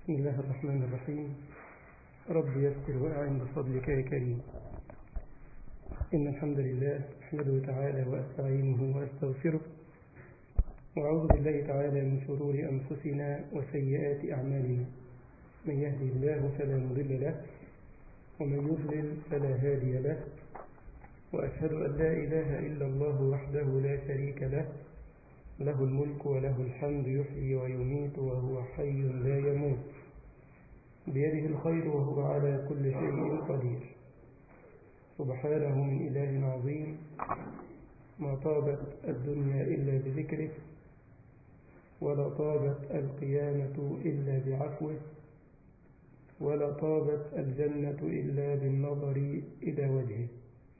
بسم الله الرحمن الرحيم رب يسر وأعن بفضلك يا كريم إن الحمد لله أحمده تعالى وأستعينه وأستغفره وأعوذ بالله تعالى من شرور أنفسنا وسيئات أعمالنا من يهدي الله فلا مضل له ومن يضلل فلا هادي له وأشهد أن لا إله إلا الله وحده لا شريك له له الملك وله الحمد يحيي ويميت وهو حي لا يموت بيده الخير وهو على كل شيء قدير سبحانه من إله عظيم ما طابت الدنيا إلا بذكره ولا طابت القيامة إلا بعفوه ولا طابت الجنة إلا بالنظر إلى وجهه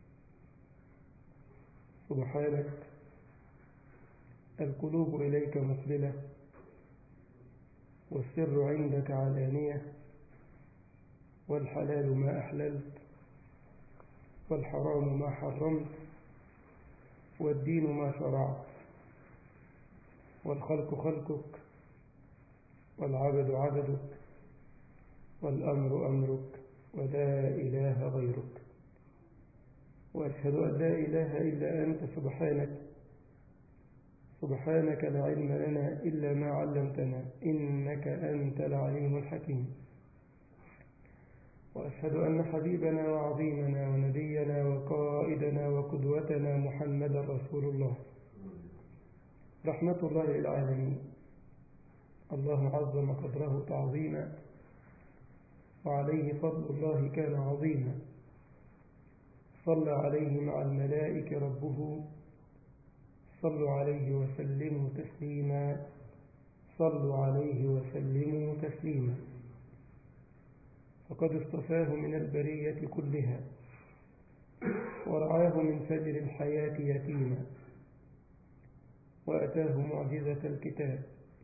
سبحانك القلوب إليك مقبلة والسر عندك علانية والحلال ما أحللت والحرام ما حرمت والدين ما شرعت والخلق خلقك والعبد عبدك والأمر أمرك ولا إله غيرك وأشهد أن لا إله إلا أنت سبحانك سبحانك لا علم لنا إلا ما علمتنا إنك أنت العليم الحكيم وأشهد أن حبيبنا وعظيمنا ونبينا وقائدنا وقدوتنا محمد رسول الله رحمة الله للعالمين الله عظم قدره تعظيما وعليه فضل الله كان عظيما صلى عليه مع الملائكة ربه صلوا عليه وسلموا تسليما صلوا عليه وسلموا تسليما فقد اصطفاه من البرية كلها ورعاه من فجر الحياة يتيما وأتاه معجزة الكتاب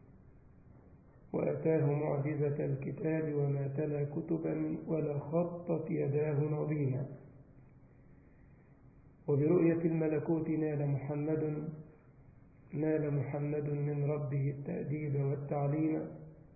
وأتاه معجزة الكتاب وما تلا كتبا ولا خطت يداه نظيما وبرؤية الملكوت نال محمد نال محمد من ربه التأديب والتعليم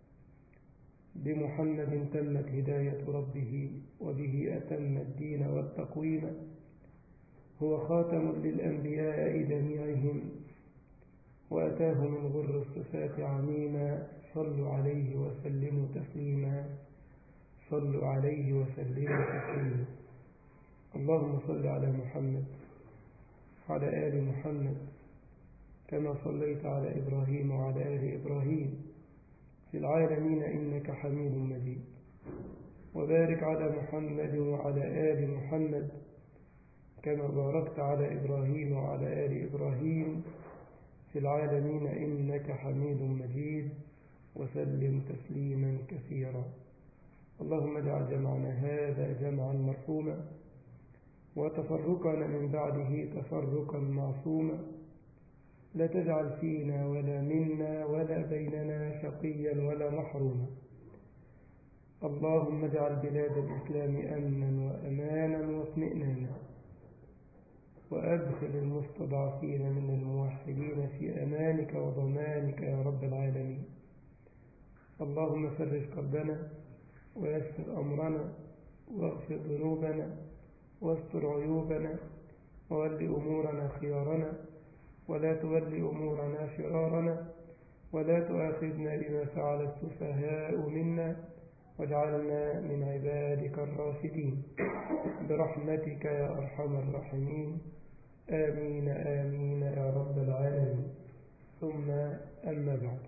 بمحمد تمت هداية ربه وبه أتم الدين والتقويم هو خاتم للأنبياء جميعهم وأتاه من غر الصفات عميما صلوا عليه وسلموا تسليما صلوا عليه وسلموا تسليما اللهم صل على محمد وعلى آل محمد كما صليت على إبراهيم وعلى آل إبراهيم في العالمين إنك حميد مجيد وبارك على محمد وعلى آل محمد كما باركت على إبراهيم وعلى آل إبراهيم في العالمين إنك حميد مجيد وسلم تسليما كثيرا اللهم اجعل جمعنا هذا جمعا مرحوما وتفرقنا من بعده تفرقا معصوما لا تجعل فينا ولا منا ولا بيننا شقيا ولا محروما اللهم اجعل بلاد الإسلام أمنا وأمانا واطمئنانا وأدخل المستضعفين من الموحدين في أمانك وضمانك يا رب العالمين اللهم فرج كربنا ويسر أمرنا واغفر ذنوبنا واستر عيوبنا وول أمورنا خيارنا ولا تول أمورنا شرارنا ولا تؤاخذنا بما فعل السفهاء منا واجعلنا من عبادك الراشدين برحمتك يا أرحم الراحمين آمين آمين يا رب العالمين ثم أما بعد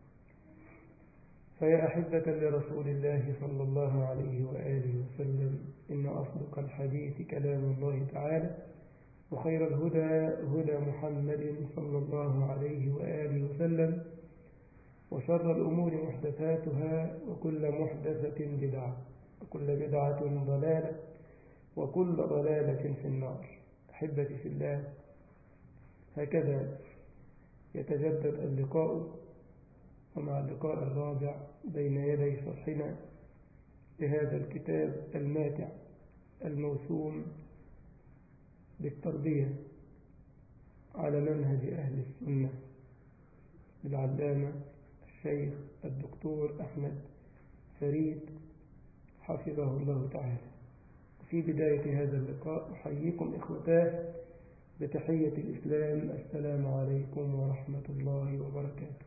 فيا أحبة لرسول الله صلى الله عليه وآله وسلم إن أصدق الحديث كلام الله تعالى وخير الهدى هدى محمد صلى الله عليه وآله وسلم وشر الأمور محدثاتها وكل محدثة بدعة وكل بدعة ضلالة وكل ضلالة في النار أحبتي في الله هكذا يتجدد اللقاء ومع اللقاء الرابع بين يدي شرحنا لهذا الكتاب الماتع الموسوم بالتربية على منهج أهل السنة للعلامة الشيخ الدكتور أحمد فريد حفظه الله تعالى في بداية هذا اللقاء أحييكم إخوتاه بتحية الإسلام السلام عليكم ورحمة الله وبركاته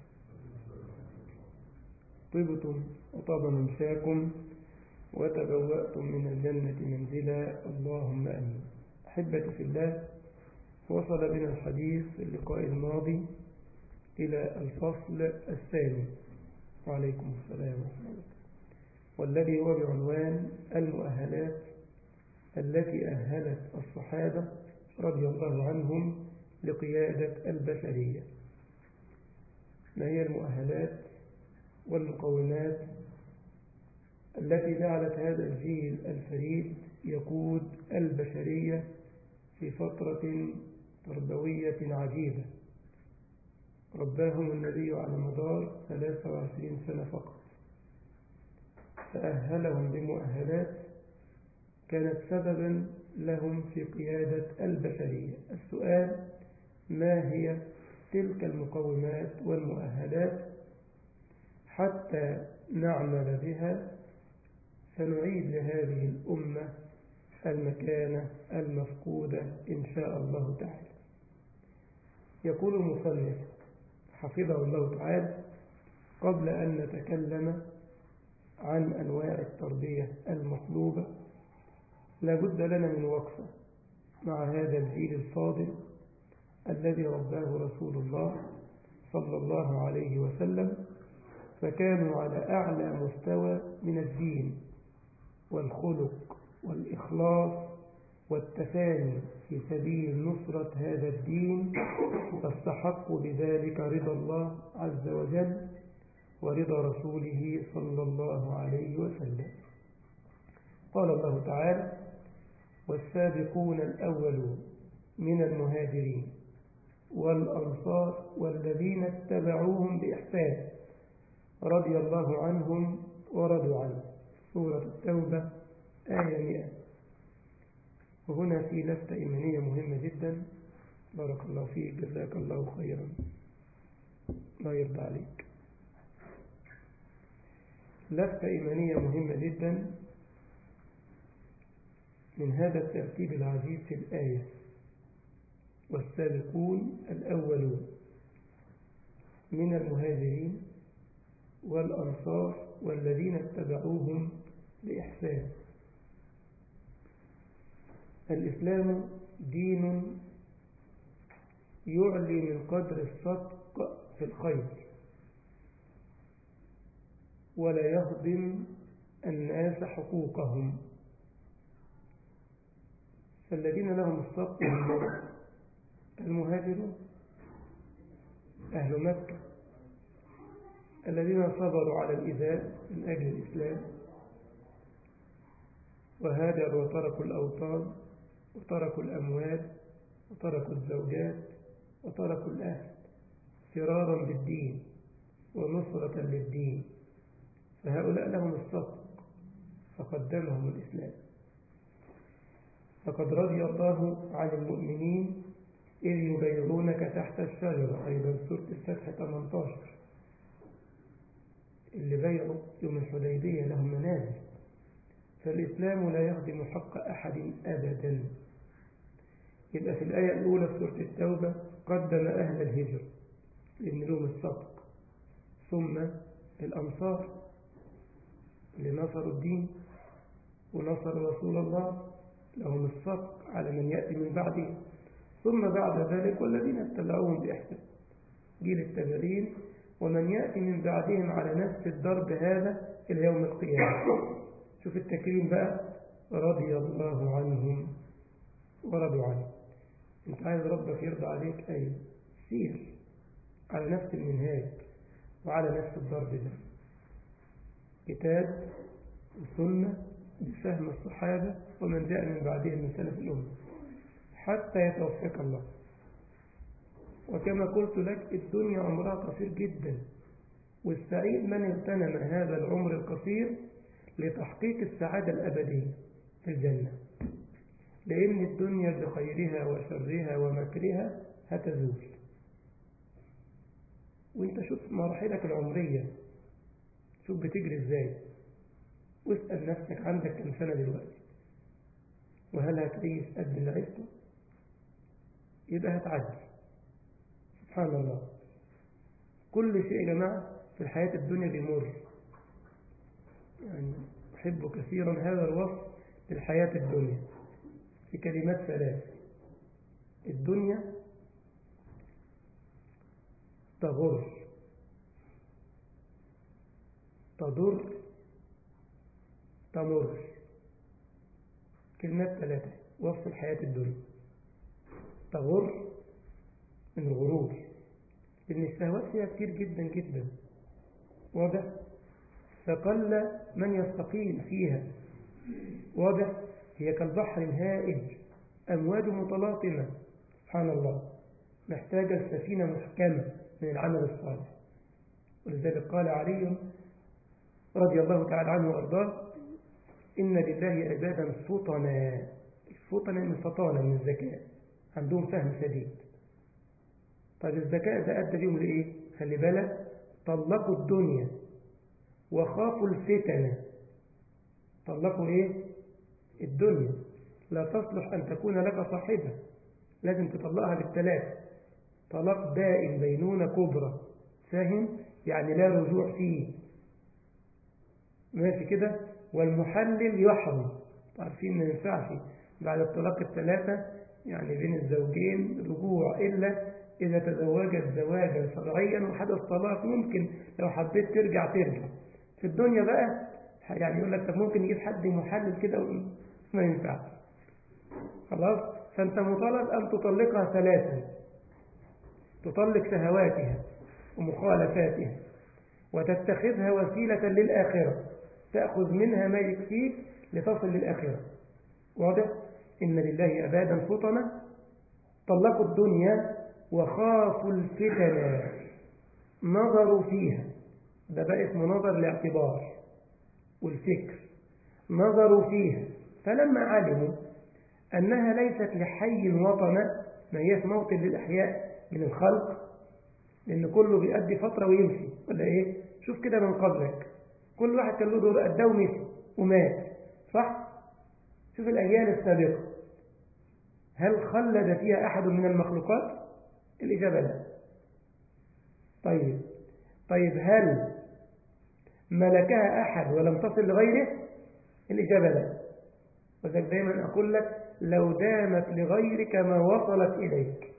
طبتم وطاب ممساكم وتبوأتم من الجنة منزلا اللهم أمين أحبتي في الله وصل بنا الحديث في اللقاء الماضي إلى الفصل الثاني وعليكم السلام ورحمة الله والذي هو بعنوان المؤهلات التي أهلت الصحابة رضي الله عنهم لقيادة البشرية ما هي المؤهلات والمقومات التي جعلت هذا الجيل الفريد يقود البشرية في فترة تربوية عجيبة رباهم النبي على مدار 23 سنة فقط فأهلهم بمؤهلات كانت سببا لهم في قيادة البشرية السؤال ما هي تلك المقومات والمؤهلات حتى نعمل بها سنعيد لهذه الأمة المكانة المفقودة إن شاء الله تعالى يقول المصنف حفظه الله تعالى قبل أن نتكلم عن أنواع التربية المطلوبة لابد لنا من وقفة مع هذا الجيل الفاضل الذي رباه رسول الله صلى الله عليه وسلم فكانوا على أعلى مستوى من الدين والخلق والإخلاص والتفاني في سبيل نصرة هذا الدين فاستحقوا بذلك رضا الله عز وجل ورضا رسوله صلى الله عليه وسلم قال الله تعالى والسابقون الأولون من المهاجرين والأنصار والذين اتبعوهم بإحسان رضي الله عنهم ورضوا عنه سورة التوبة آية 100 وهنا في لفتة إيمانية مهمة جدا بارك الله فيك جزاك الله خيرا لا يرضى عليك لفتة إيمانية مهمة جدا من هذا الترتيب العجيب في الآية والسابقون الأولون من المهاجرين والأنصار والذين اتبعوهم بإحسان الإسلام دين يعلي من قدر الصدق في الخير ولا يهضم الناس حقوقهم فالذين لهم الصدق هم المهاجرون أهل مكة الذين صبروا على الإذاء من أجل الإسلام وهاجروا وتركوا الأوطان وتركوا الأموال وتركوا الزوجات وتركوا الأهل فرارا بالدين ونصرة للدين فهؤلاء لهم الصدق فقدمهم الإسلام فقد رضي الله عن المؤمنين إذ يبيعونك تحت الشجرة أيضا سورة الفتح 18 اللي بيعوا يوم الحديبية لهم منازل فالإسلام لا يخدم حق أحد أبدا يبقى في الآية الأولى في سورة التوبة قدم أهل الهجر لأن لهم الصدق ثم الأنصار اللي نصروا الدين ونصروا رسول الله لهم الصدق على من يأتي من بعده ثم بعد ذلك والذين اتبعوهم بإحسان جيل التابعين ومن يأتي من بعدهم على نفس الضرب هذا إلى يوم القيامة شوف التكريم بقى رضي الله عنهم ورضوا عنه انت عايز ربك يرضى عليك أيوه سير على نفس المنهاج وعلى نفس الضرب ده كتاب وسنة بفهم الصحابة ومن جاء من بعدهم من سلف الأمة حتى يتوفاك الله وكما قلت لك الدنيا عمرها قصير جدا والسعيد من اغتنم هذا العمر القصير لتحقيق السعادة الأبدية في الجنة لأن الدنيا بخيرها وشرها ومكرها هتزول وانت شوف مراحلك العمرية شوف بتجري ازاي واسأل نفسك عندك كم سنة دلوقتي وهل هتعيش قد اللي عشته يبقى هتعدي سبحان الله كل شيء يا جماعة في الحياة الدنيا بيمر يعني أحب كثيرا هذا الوصف للحياة الدنيا في كلمات ثلاث الدنيا تغر تضر تمر كلمات ثلاثة وصف الحياة الدنيا تغر من الغرور لأن الشهوات فيها كتير جدا جدا واضح فقل من يستقيم فيها واضح هي كالبحر الهائج أمواج متلاطمة سبحان الله محتاجة السفينة محكمة من العمل الصالح ولذلك قال علي رضي الله تعالى عنه وأرضاه إن لله عبادا فطنا الفطنة من فطانة من الذكاء عندهم فهم شديد طيب الذكاء ده أدى بيهم لإيه خلي بالك طلقوا الدنيا وخافوا الفتنة طلقوا إيه الدنيا لا تصلح أن تكون لك صاحبة لازم تطلقها بالثلاث طلاق دائم بينونة كبرى فاهم يعني لا رجوع فيه ماشي كده والمحلل يحرم عارفين ما ينفعش بعد الطلاق الثلاثة يعني بين الزوجين رجوع إلا إذا تزوجت زواجا شرعيا وحدث طلاق ممكن لو حبيت ترجع ترجع في الدنيا بقى يعني يقول لك طب ممكن يجيب حد محلل كده ما ينفعش خلاص فأنت مطالب أن تطلقها ثلاثا تطلق شهواتها ومخالفاتها وتتخذها وسيلة للآخرة تأخذ منها ما يكفيك لتصل للآخرة واضح؟ إن لله عبادا فطنة طلقوا الدنيا وخافوا الفتن نظروا فيها ده بقى اسمه نظر الاعتبار والفكر نظروا فيها فلما علموا أنها ليست لحي وطنا ما هيش موطن للأحياء من الخلق لأن كله بيأدي فترة ويمشي ولا إيه شوف كده من قبلك كل واحد كان له دور أداه ومشي ومات صح شوف الأجيال السابقة هل خلد فيها أحد من المخلوقات الإجابة لا طيب طيب هل ملكها أحد ولم تصل لغيره الإجابة لا وذلك دايما أقول لك لو دامت لغيرك ما وصلت إليك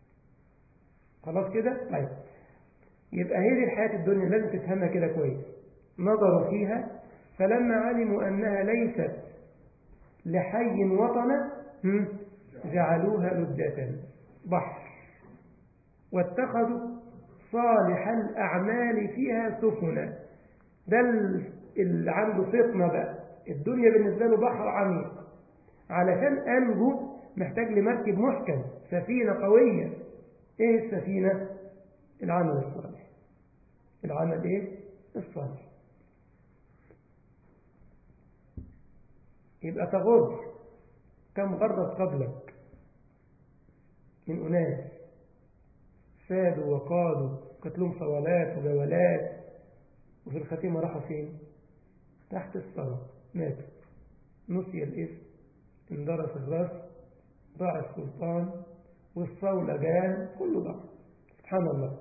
خلاص كده طيب يبقى هذه الحياة الدنيا لازم تفهمها كده كويس نظروا فيها فلما علموا أنها ليست لحي وطنا جعلوها لجة بحر واتخذوا صالح الأعمال فيها سفنا ده اللي عنده فطنة بقى الدنيا بالنسبة له بحر عميق علشان أنجو محتاج لمركب محكم سفينة قوية ايه السفينة العمل الصالح العمل ايه الصالح يبقى تغر كم غرت قبلك من أناس سادوا وقادوا كانت لهم صوالات وجولات وفي الختيمة راحوا فين تحت الصلاة ماتوا نسي الاسم اندرس الراس ضاع السلطان والصولة جان كله ضاع سبحان الله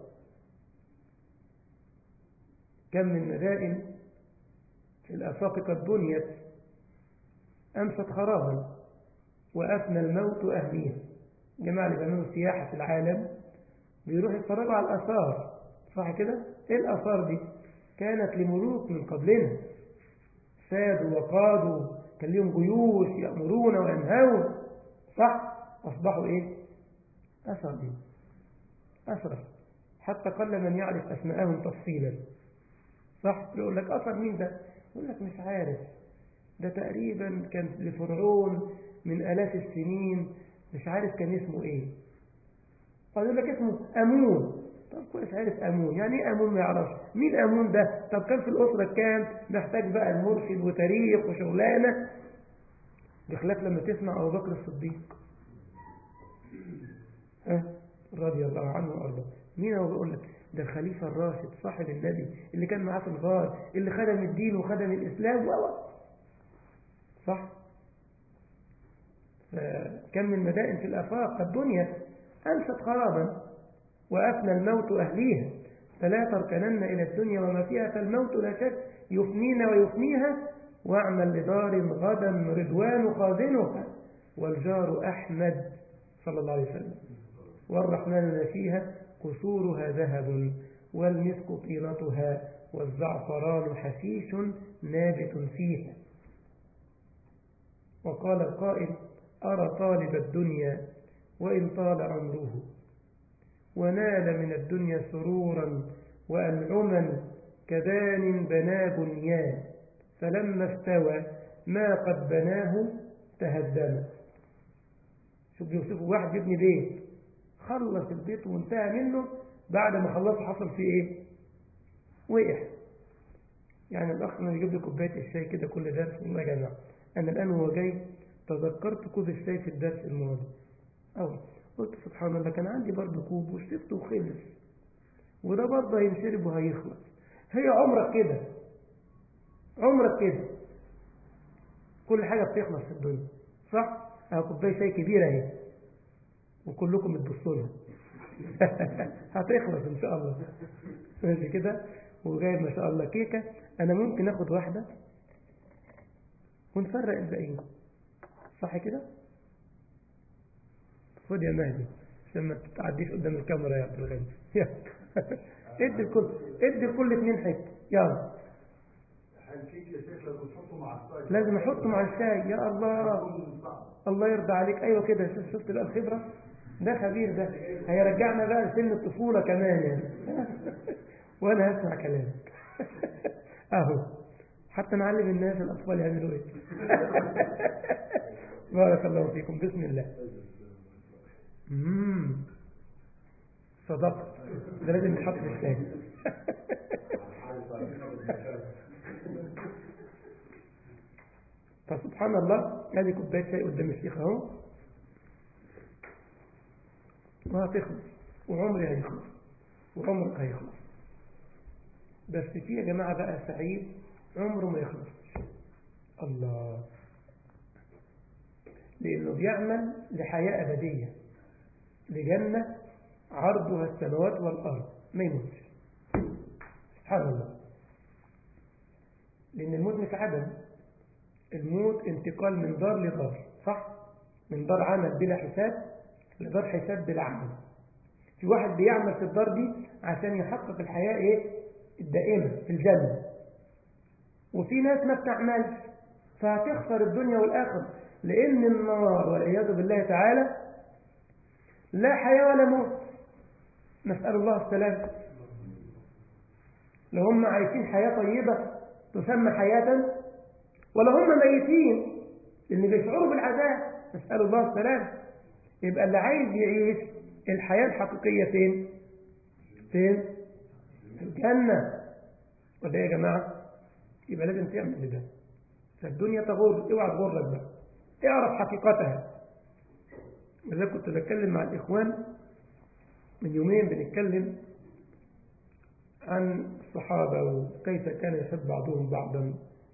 كم من مدائن في الآفاق قد بنيت أمست خرابا وأفنى الموت أهليها جماعة اللي بيعملوا سياحة في العالم بيروحوا يتفرجوا على الآثار صح كده؟ إيه الآثار دي؟ كانت لملوك من قبلنا سادوا وقادوا كان لهم جيوش يأمرون وينهون صح؟ أصبحوا إيه؟ أثر دي أثر حتى قل من يعرف أسماءهم تفصيلا صح؟ يقول لك أثر مين ده؟ يقول لك مش عارف ده تقريبا كان لفرعون من آلاف السنين مش عارف كان اسمه ايه يقول لك اسمه أمون طب كويس عارف أمون يعني ايه أمون ما يعرفش مين أمون ده طب كان في الأسرة كام محتاج بقى المرشد وتاريخ وشغلانة بخلاف لما تسمع أبو بكر الصديق ها رضي الله عنه وأرضاه مين هو بيقول لك ده الخليفة الراشد صاحب النبي اللي كان معاه في الغار اللي خدم الدين وخدم الإسلام و صح فكم من مدائن في الآفاق الدنيا أنست خرابا وأفنى الموت أهليها فلا تركنن إلى الدنيا وما فيها فالموت لا شك يفنينا ويفنيها واعمل لدار غدا رضوان خازنها والجار أحمد صلى الله عليه وسلم والرحمن ما فيها قصورها ذهب والمسك طينتها والزعفران حشيش نابت فيها وقال القائل أرى طالب الدنيا وإن طال عمره ونال من الدنيا سرورا وأنعما كبان بنا بنيان فلما استوى ما قد بناه تهدم شوف بيوصفوا واحد يبني بيت خلص البيت وانتهى منه بعد ما خلص حصل فيه ايه وقع يعني الاخ انا يجيب لي كوبايه الشاي كده كل درس والله يا جماعه انا الان وهو جاي تذكرت كوب الشاي في الدرس الماضي أو قلت سبحان الله كان عندي برضه كوب وشربته وخلص وده برضه هينشرب وهيخلص هي عمرك كده عمرك كده كل حاجة بتخلص في الدنيا صح؟ أهو كوباية شاي كبيرة اهي وكلكم بتبصوا لها هتخلص إن شاء الله ماشي كده وجايب ما شاء الله كيكة أنا ممكن آخد واحدة ونفرق الباقيين صح كده؟ خد يا مهدي عشان ما تعديش قدام الكاميرا يا عبد الغني ادي الكل ادي الكل اثنين حته يلا لازم احطه مع الشاي يا الله الله يرضى عليك ايوه كده شفت شفت بقى الخبره ده خبير ده هيرجعنا بقى لسن الطفوله كمان يعني وانا هسمع كلامك اهو حتى نعلم الناس الاطفال يعملوا ايه بارك الله فيكم بسم الله امم صدقت ده لازم يتحط في الشاي فسبحان الله ادي كوبايه شاي قدام الشيخ اهو وهتخلص وعمري هيخلص وعمرك هيخلص بس في يا جماعه بقى سعيد عمره ما يخلص الله لانه بيعمل لحياه ابديه لجنة عرضها السماوات والأرض ما يموتش سبحان الله لأن الموت مش عدم الموت انتقال من دار لدار صح من دار عمل بلا حساب لدار حساب بلا عمل في واحد بيعمل في الدار دي عشان يحقق الحياة ايه الدائمة في الجنة وفي ناس ما بتعملش فهتخسر الدنيا والآخرة لأن النار والعياذ بالله تعالى لا حياة ولا موت نسأل الله السلامة لو هم عايشين حياة طيبة تسمى حياة ولا هم ميتين لأن بيشعروا بالعذاب نسأل الله السلامة يبقى اللي عايز يعيش الحياة الحقيقية فين فين في الجنة وده يا جماعة يبقى لازم تعمل ده فالدنيا تغر اوعى تغرك بقى اعرف حقيقتها وذلك كنت بتكلم مع الإخوان من يومين بنتكلم عن الصحابة وكيف كان يحب بعضهم بعضا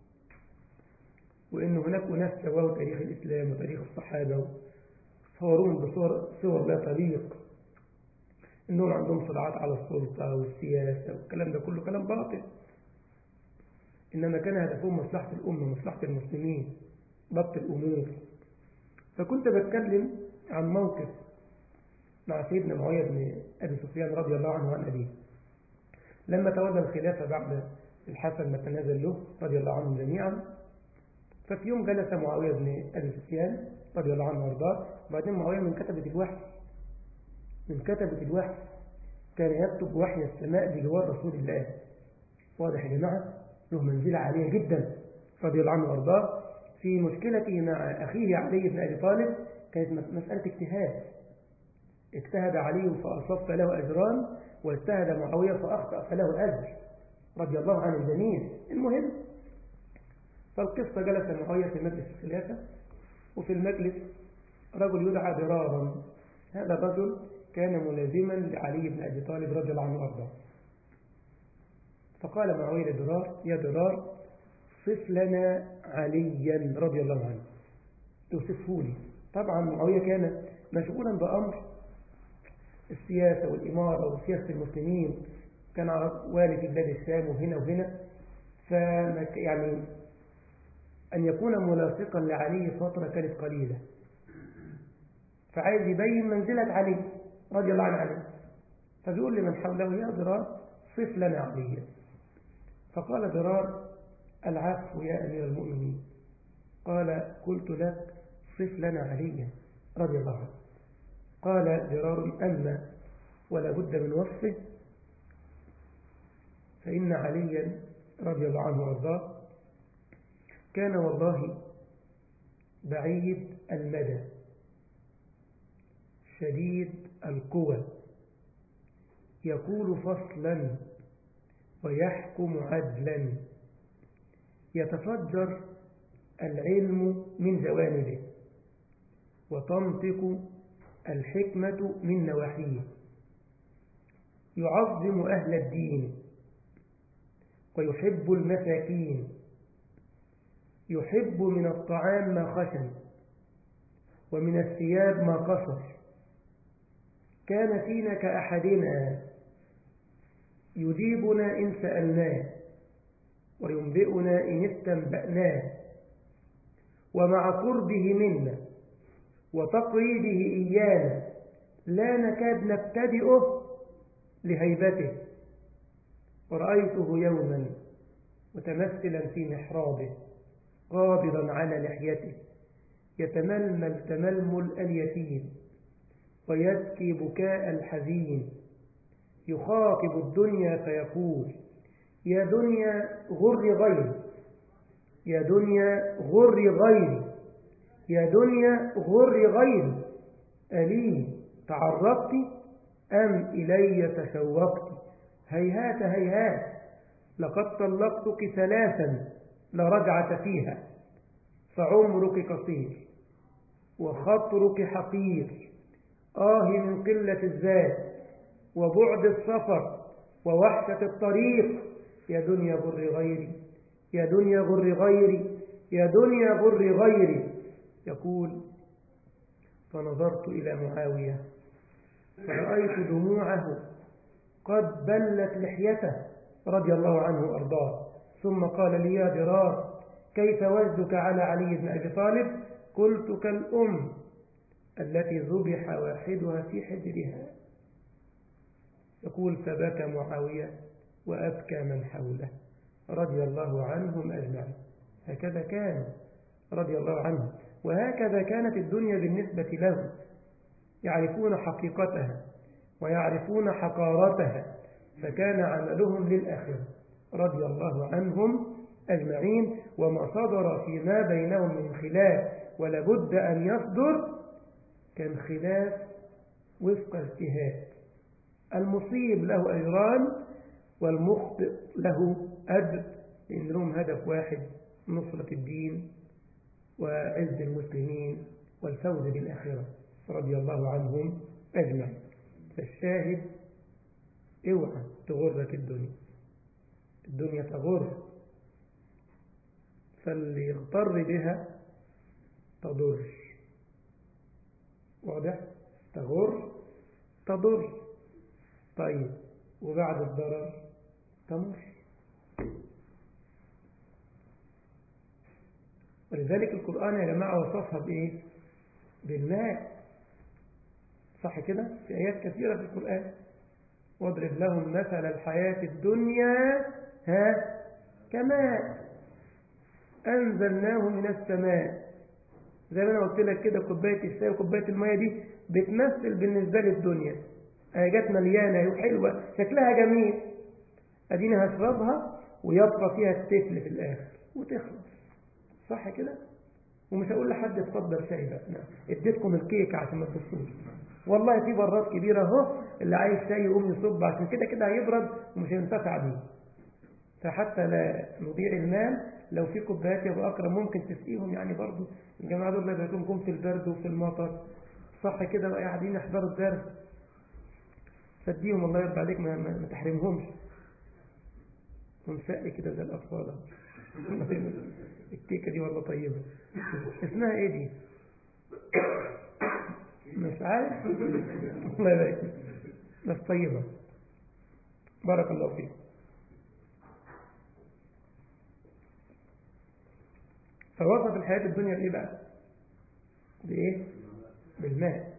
وإن هناك أناس سووا تاريخ الإسلام وتاريخ الصحابة صورون بصور صور لا طريق إنهم عندهم صراعات على السلطة والسياسة والكلام ده كله كلام باطل إنما كان هدفهم مصلحة الأمة مصلحة المسلمين ضبط الأمور فكنت بتكلم عن موقف مع سيدنا معاوية بن أبي سفيان رضي الله عنه وعن أبيه لما تولى الخلافة بعد الحسن ما تنازل له رضي الله عنهم جميعا ففي يوم جلس معاوية بن أبي سفيان رضي الله عنه وارضاه وبعدين معاوية من كتبة الوحي من كتبة الوحي كان يكتب وحي السماء بجوار رسول الله واضح يا جماعة له منزلة عالية جدا رضي الله عنه وارضاه في مشكلته مع أخيه علي بن أبي طالب كانت مسألة اجتهاد اجتهد علي فأصاب فله أجران واجتهد معاوية فأخطأ فله أجر رضي الله عن الجميع المهم فالقصة جلس معاوية في مجلس الخلافة وفي المجلس رجل يدعى ضرارا هذا الرجل كان ملازما لعلي بن أبي طالب رضي الله عنه وارضاه فقال معاوية لضرار يا ضرار صف لنا عليا رضي الله عنه توصفه لي طبعا معاوية كان مشغولا بأمر السياسة والإمارة وسياسة المسلمين كان والي في بلاد الشام وهنا وهنا فمك يعني أن يكون ملاصقا لعلي فترة كانت قليلة فعايز يبين منزلة علي رضي الله عنه عليه فبيقول لمن حوله يا ضرار صف لنا عليا فقال ضرار العفو يا أمير المؤمنين قال قلت لك صف لنا عليا رضي الله عنه قال ضرار أما ولا بد من وصفه فإن عليا رضي الله عنه وارضاه كان والله بعيد المدى شديد القوى يقول فصلا ويحكم عدلا يتفجر العلم من جوانبه وتنطق الحكمة من نواحيه يعظم أهل الدين ويحب المساكين يحب من الطعام ما خشن ومن الثياب ما قصر كان فينا كأحدنا يجيبنا إن سألناه وينبئنا إن استنبأناه ومع قربه منا وتقريبه إيانا لا نكاد نبتدئه لهيبته ورأيته يوما متمثلا في محرابه قابضا على لحيته يتململ تململ اليتيم ويبكي بكاء الحزين يخاطب الدنيا فيقول يا دنيا غر غيري يا دنيا غر غيري يا دنيا غر غيري ألي تعرضت أم إلي تشوقت هيهات هيهات لقد طلقتك ثلاثا لا رجعة فيها فعمرك قصير وخطرك حقير آه من قلة الذات وبعد السفر ووحشة الطريق يا دنيا غر غيري يا دنيا غر غيري يا دنيا غر غيري يقول فنظرت إلى معاوية فرأيت دموعه قد بلت لحيته رضي الله عنه وأرضاه ثم قال لي يا درار كيف وجدك على علي بن أبي طالب قلت كالأم التي ذبح واحدها في حجرها يقول فبكى معاوية وأبكى من حوله رضي الله عنهم أجمعين هكذا كان رضي الله عنه وهكذا كانت الدنيا بالنسبة له يعرفون حقيقتها ويعرفون حقارتها فكان عملهم للآخرة رضي الله عنهم أجمعين وما صدر فيما بينهم من خلاف ولابد أن يصدر كان خلاف وفق اجتهاد المصيب له أجران والمخطئ له أجر لأن لهم هدف واحد نصرة الدين وعز المسلمين والفوز بالآخرة رضي الله عنهم أجمعين فالشاهد اوعى تغرك الدنيا الدنيا تغر فاللي يغتر بها تضر واضح تغر تضر طيب وبعد الضرر تمر ولذلك القرآن يا جماعة وصفها بإيه بالماء صح كده في آيات كثيرة في القرآن واضرب لهم مثل الحياة الدنيا ها كماء أنزلناه من السماء زي ما أنا قلت لك كده كوباية الشاي وكوباية المية دي بتمثل بالنسبة لي الدنيا هي جت مليانة وحلوة شكلها جميل أديني هشربها ويبقى فيها التفل في الآخر وتخلص صح كده ومش هقول لحد اتفضل شاي بقى نعم. اديتكم الكيك عشان ما تبصوش والله في براد كبيرة اهو اللي عايز شاي يقوم يصب عشان كده كده هيبرد ومش هينتفع بيه فحتى لا نضيع المال لو في كوبايات يا ابو اكرم ممكن تسقيهم يعني برضه الجماعه دول الله يبارك في البرد وفي المطر صح كده بقى قاعدين يحضروا الدرس فاديهم الله يرضى عليك ما, ما, ما تحرمهمش ونسقي كده زي الاطفال الكيكة دي والله طيبة اسمها ايه دي مش عارف الله يبارك فيك. بس طيبة بارك الله فيك فوصف الحياة الدنيا بإيه بقى بإيه بالماء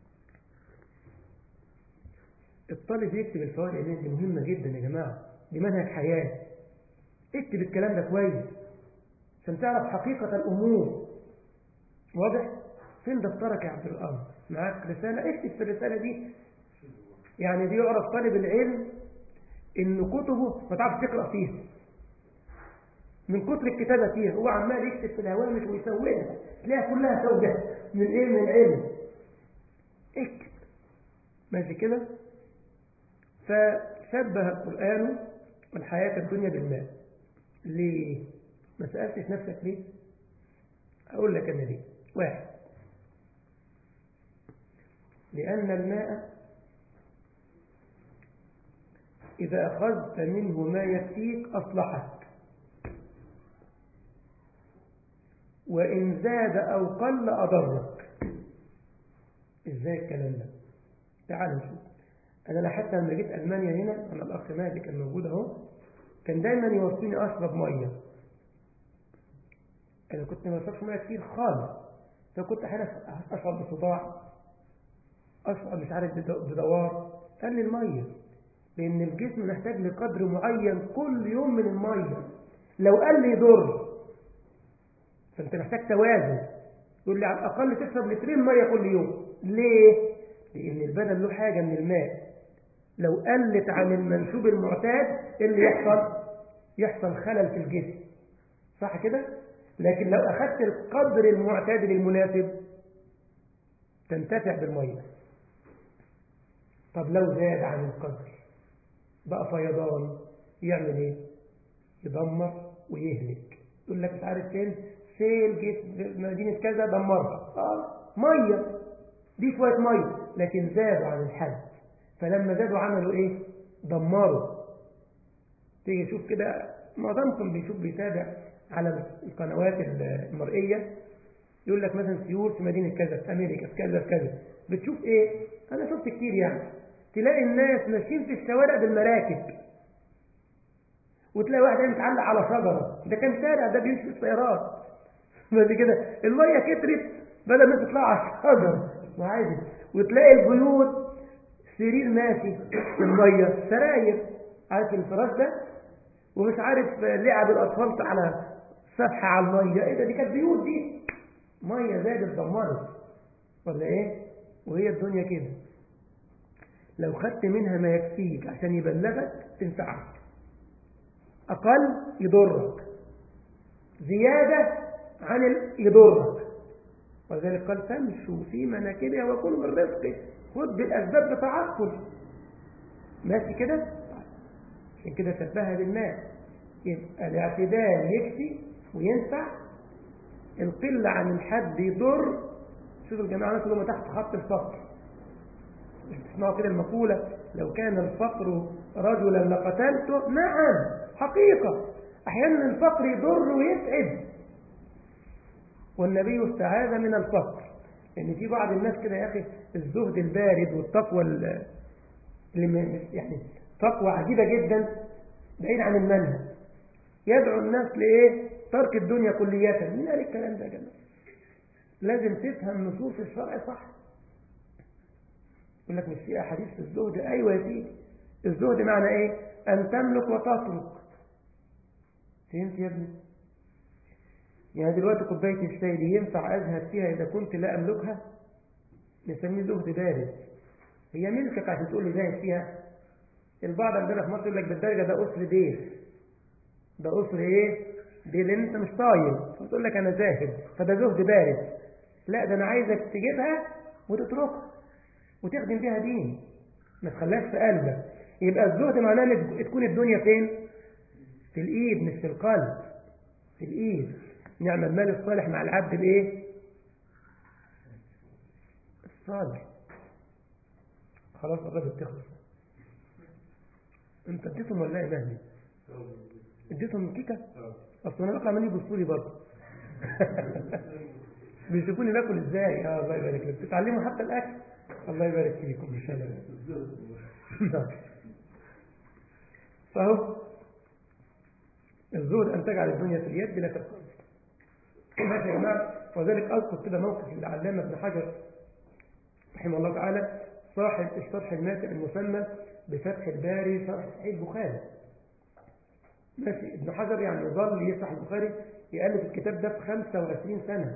الطالب يكتب الفوائد العلمية دي مهمة جدا يا جماعة دي منهج حياة اكتب الكلام ده كويس عشان تعرف حقيقة الأمور واضح فين دفترك يا عبد الأرض معاك رسالة اكتب في الرسالة دي يعني دي يعرف طالب العلم ان كتبه ما تعرفش تقرأ فيها من كتر الكتابة فيها هو عمال يكتب في الهوامش ويسويها تلاقيها كلها سوداء من ايه من العلم اكتب ماشي كده فشبه القرآن الحياة الدنيا بالماء ليه ما سألتش نفسك ليه أقول لك أنا ليه واحد لأن الماء إذا أخذت منه ما يكفيك أصلحك وإن زاد أو قل أضرك إزاي الكلام ده تعالوا نشوف أنا حتى لما جيت ألمانيا هنا أنا الأخ مهدي كان موجود أهو كان دايما يوصيني أشرب مية أنا كنت ما بشربش مية كتير خالص فكنت أحيانا أشعر بصداع أشعر مش عارف بدوار قال لي المية لأن الجسم محتاج لقدر معين كل يوم من المية لو قال لي يضر فأنت محتاج توازن يقول لي على الأقل تشرب لترين مية كل يوم ليه؟ لأن البدن له حاجة من الماء لو قلت عن المنسوب المعتاد إيه اللي يحصل؟ يحصل خلل في الجسم صح كده؟ لكن لو أخذت القدر المعتاد المناسب تنتفع بالمية طب لو زاد عن القدر بقى فيضان يعمل ايه يدمر ويهلك يقول لك مش عارف فين سيل جيت مدينة كذا دمرها اه مية دي شوية مية لكن زادوا عن الحد فلما زادوا عملوا ايه دمروا تيجي تشوف كده معظمكم بيشوف بيتابع على القنوات المرئية يقول لك مثلا سيول في مدينة كذا في أمريكا في كذا في كذا بتشوف ايه أنا شفت كتير يعني تلاقي الناس ماشيين في الشوارع بالمراكب وتلاقي واحد متعلق على شجرة ده كان شارع ده بيمشي في السيارات بعد كده المية كترت بدل ما تطلع على الشجر وعادي وتلاقي البيوت سرير ماشي في المية سراير عارف الفراش ده ومش عارف لعب الأطفال على سفحة على المية ايه ده دي كانت بيوت دي مية زادت دمرت ولا ايه وهي الدنيا كده لو خدت منها ما يكفيك عشان يبلغك تنفعك أقل يضرك زيادة عن ال... يضرك ولذلك قال تمشوا في مناكبها وكلوا من رزقه خد بالأسباب بتعقل ماشي كده عشان كده شبهها بالماء يبقى الاعتدال يكفي وينفع القلة عن الحد يضر شوفوا الجماعة الناس اللي تحت خط الفقر مش بتسمعوا كده المقولة لو كان الفقر رجلا لقتلته نعم حقيقة أحيانا الفقر يضر ويسعد والنبي استعاذ من الفقر لأن يعني في بعض الناس كده يا أخي الزهد البارد والتقوى اللي يعني تقوى عجيبة جدا بعيد عن المنهج يدعو الناس لإيه ترك الدنيا كلية مين قال الكلام ده يا جماعة لازم تفهم نصوص الشرع صح يقول لك مش في أحاديث في الزهد أيوة يا سيدي الزهد معنى إيه أن تملك وتترك فهمت يا ابني يعني دلوقتي كوباية الشاي دي ينفع أزهد فيها إذا كنت لا أملكها نسميه زهد بارد هي ملكك عشان تقول لي زاهد فيها البعض عندنا في مصر يقول لك بالدرجة ده أسر دير ده أسر إيه دي لأن أنت مش طايل فتقول لك أنا زاهد فده زهد بارد لا ده أنا عايزك تجيبها وتتركها وتخدم بيها دين ما تخليهاش في قلبك يبقى الزهد معناه ان تكون الدنيا فين في الايد مش في القلب في الايد نعم المال الصالح مع العبد الايه الصالح خلاص قربت تخلص انت اديتهم ولا ايه مهدي اديتهم كيكه اصل انا بطلع مني بصوا لي برضه بيشوفوني باكل ازاي اه الله يبارك لك بتتعلموا حتى الاكل الله يبارك فيكم ان شاء الله فهو الزهد ان تجعل الدنيا في اليد لا تبقى ماشي يا جماعه وذلك اذكر كده موقف للعلامه ابن حجر رحمه الله تعالى صاحب الشرح الماتع المسمى بفتح الباري شرح صحيح البخاري ماشي ابن حجر يعني ظل يفتح البخاري يألف الكتاب ده في 25 سنة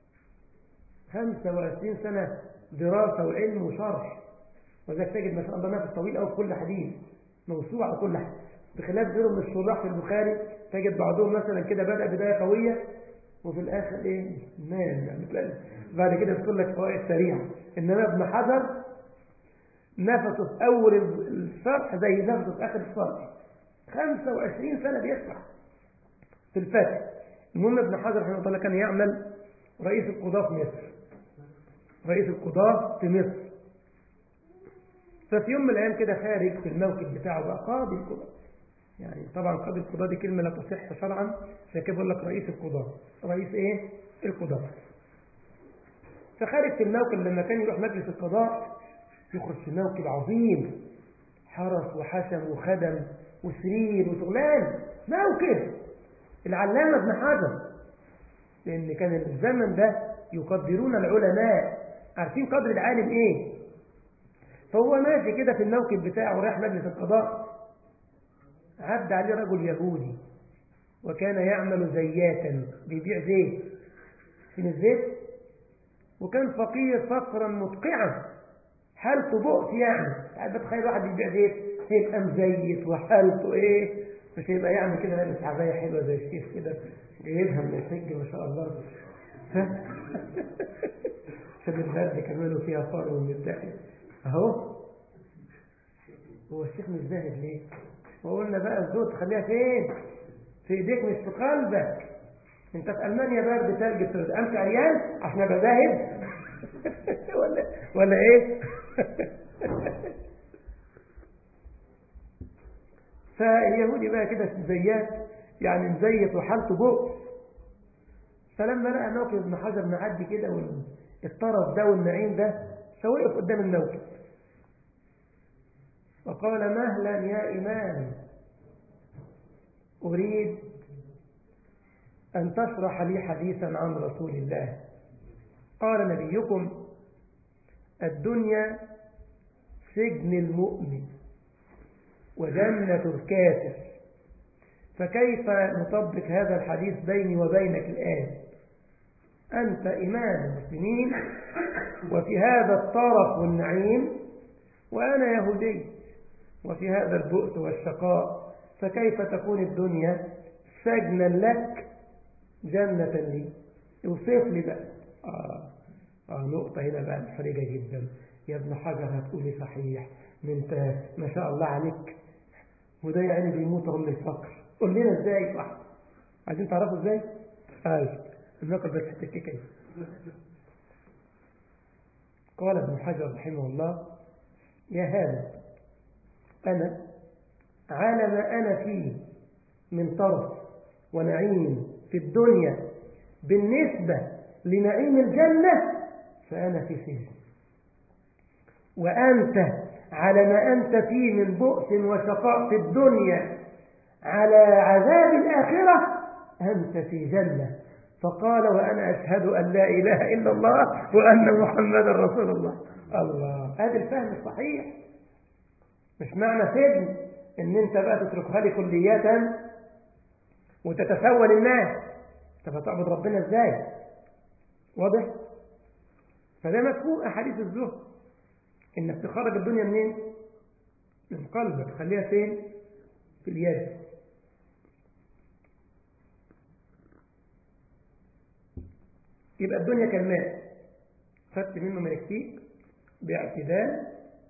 25 سنة دراسة وعلم وشرح وذلك تجد ما شاء الله نفس طويل أو في كل حديث موسوعة كل حديث بخلاف غيره من الشراح في البخاري تجد بعضهم مثلا كده بدأ بداية قوية وفي الآخر إيه نام يعني بعد كده تقول لك فوائد سريعة إنما ابن حجر نفسه في أول الشرح زي نفسه في آخر الشرح 25 سنة بيشرح في الفتح المهم ابن حجر رحمه الله كان يعمل رئيس القضاة في مصر رئيس القضاة في مصر ففي يوم من الأيام كده خارج في الموكب بتاعه بقى قاضي القضاة يعني طبعا قاضي القضاة دي كلمة لا تصح شرعا عشان كده بقول لك رئيس القضاة رئيس ايه؟ القضاة فخارج في الموكب لما كان يروح مجلس القضاء يخرج في موكب عظيم حرس وحشم وخدم وسرير وشغلان موكب العلامة ابن حجر لأن كان الزمن ده يقدرون العلماء عارفين قدر العالم ايه فهو ماشي كده في الموكب بتاعه ورايح مجلس القضاء عدى عليه رجل يهودي وكان يعمل زياتا بيبيع زيت فين الزيت وكان فقير فقرا مدقعا حالته بؤس يعني قاعد بتخيل واحد بيبيع زيت هيبقى مزيت وحالته ايه مش هيبقى يعني كده لابس عبايه حلوه زي الشيخ كده جايبها من الحج ما شاء الله عشان البلد كمان فيها فار ومتاحد اهو هو الشيخ مش زاهد ليه وقلنا بقى الزهد خليها فين في ايديك مش في قلبك انت في المانيا برد تلج ترد امشي عريان عشان ابقى زاهد ولا ولا ايه فاليهودي بقى كده زيات يعني مزيت وحالته بؤس فلما لقى موكب ابن حجر معدي كده والطرف ده والنعيم ده فوقف قدام الموكب وقال مهلا يا إمام أريد أن تشرح لي حديثا عن رسول الله قال نبيكم الدنيا سجن المؤمن وجنة الكافر فكيف نطبق هذا الحديث بيني وبينك الآن أنت إمام المسلمين وفي هذا الطرف والنعيم وأنا يهودي وفي هذا البؤس والشقاء فكيف تكون الدنيا سجنا لك جنة لي يوصف لي بقى آه. آه نقطة هنا بقى محرجة جدا يا ابن حجر هتقولي صحيح من انت ما شاء الله عليك وده يعني بيموت رغم الفقر قول لنا ازاي صح عايزين تعرفوا ازاي ايوه النقل بس التكيكة قال ابن حجر رحمه الله يا هذا أنا على ما أنا فيه من طرف ونعيم في الدنيا بالنسبة لنعيم الجنة فأنا في سجن وأنت على ما أنت فيه من بؤس وشقاء في الدنيا على عذاب الآخرة أنت في جنة فقال وأنا أشهد أن لا إله إلا الله وأن محمدا رسول الله الله هذا الفهم الصحيح مش معنى سجن ان انت بقى تتركها لي كلية وتتسول الناس طب هتعبد ربنا ازاي واضح فده مفهوم احاديث الزهد انك تخرج الدنيا منين من قلبك خليها فين في اليد يبقى الدنيا كالماء خدت منه ما يكفيك باعتدال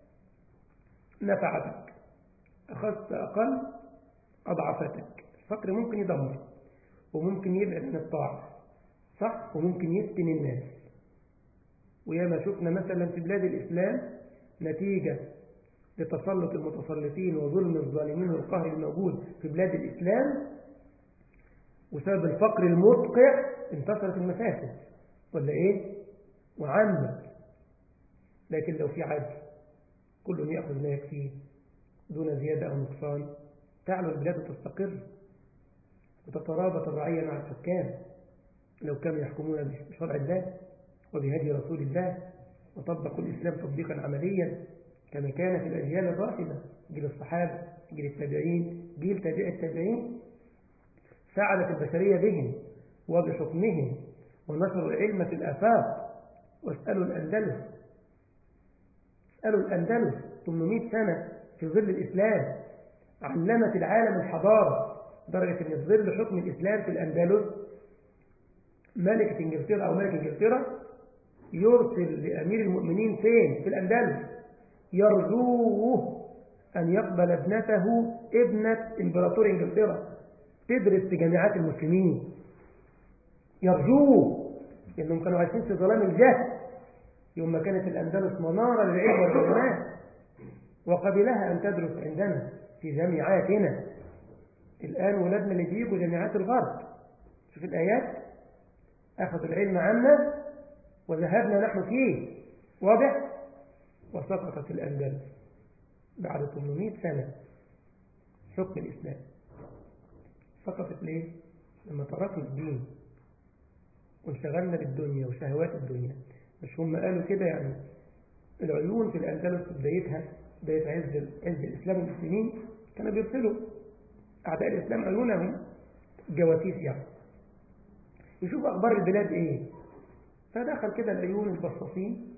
نفعتك أخذت أقل أضعفتك الفقر ممكن يدمر وممكن يبعد عن الطاعة صح وممكن يفتن الناس وياما شفنا مثلا في بلاد الإسلام نتيجة لتسلط المتسلطين وظلم الظالمين والقهر الموجود في بلاد الإسلام وسبب الفقر المدقع انتصرت المفاسد ولا ايه وعمت لكن لو في عدل كل يأخذ ما يكفيه دون زيادة أو نقصان تعلو البلاد وتستقر وتترابط الرعية مع الحكام لو كانوا يحكمون بشرع الله وبهدي رسول الله وطبقوا الإسلام تطبيقا عمليا كما كان في الأجيال الراشدة جيل الصحابة جيل التابعين جيل تابع التابعين ساعدت البشرية بهم وبحكمهم ونشروا العلم في الآفاق واسألوا الأندلس اسألوا الأندلس 800 سنة في ظل الإسلام علمت العالم الحضارة درجة أن في ظل حكم الإسلام في الأندلس ملكة إنجلترا أو ملك إنجلترا يرسل لأمير المؤمنين فين في الأندلس يرجوه أن يقبل ابنته ابنة إمبراطور إنجلترا تدرس في جامعات المسلمين يرجوه لأنهم كانوا عايشين في ظلام الجهل يوم ما كانت الأندلس منارة للعلم والعلماء وقبلها أن تدرس عندنا في جامعاتنا الآن ولادنا اللي بيجوا جامعات الغرب شوف الآيات أخذوا العلم عنا وذهبنا نحن فيه واضح وسقطت الأندلس بعد 800 سنة حكم الإسلام سقطت ليه؟ لما تركنا الدين وانشغلنا بالدنيا وشهوات الدنيا مش هم قالوا كده يعني العيون في الأندلس في بدايتها بداية عز, عز الإسلام والمسلمين كانوا بيرسلوا أعداء الإسلام عيونهم جواسيس يعني يشوف أخبار البلاد إيه فدخل كده العيون البصاصين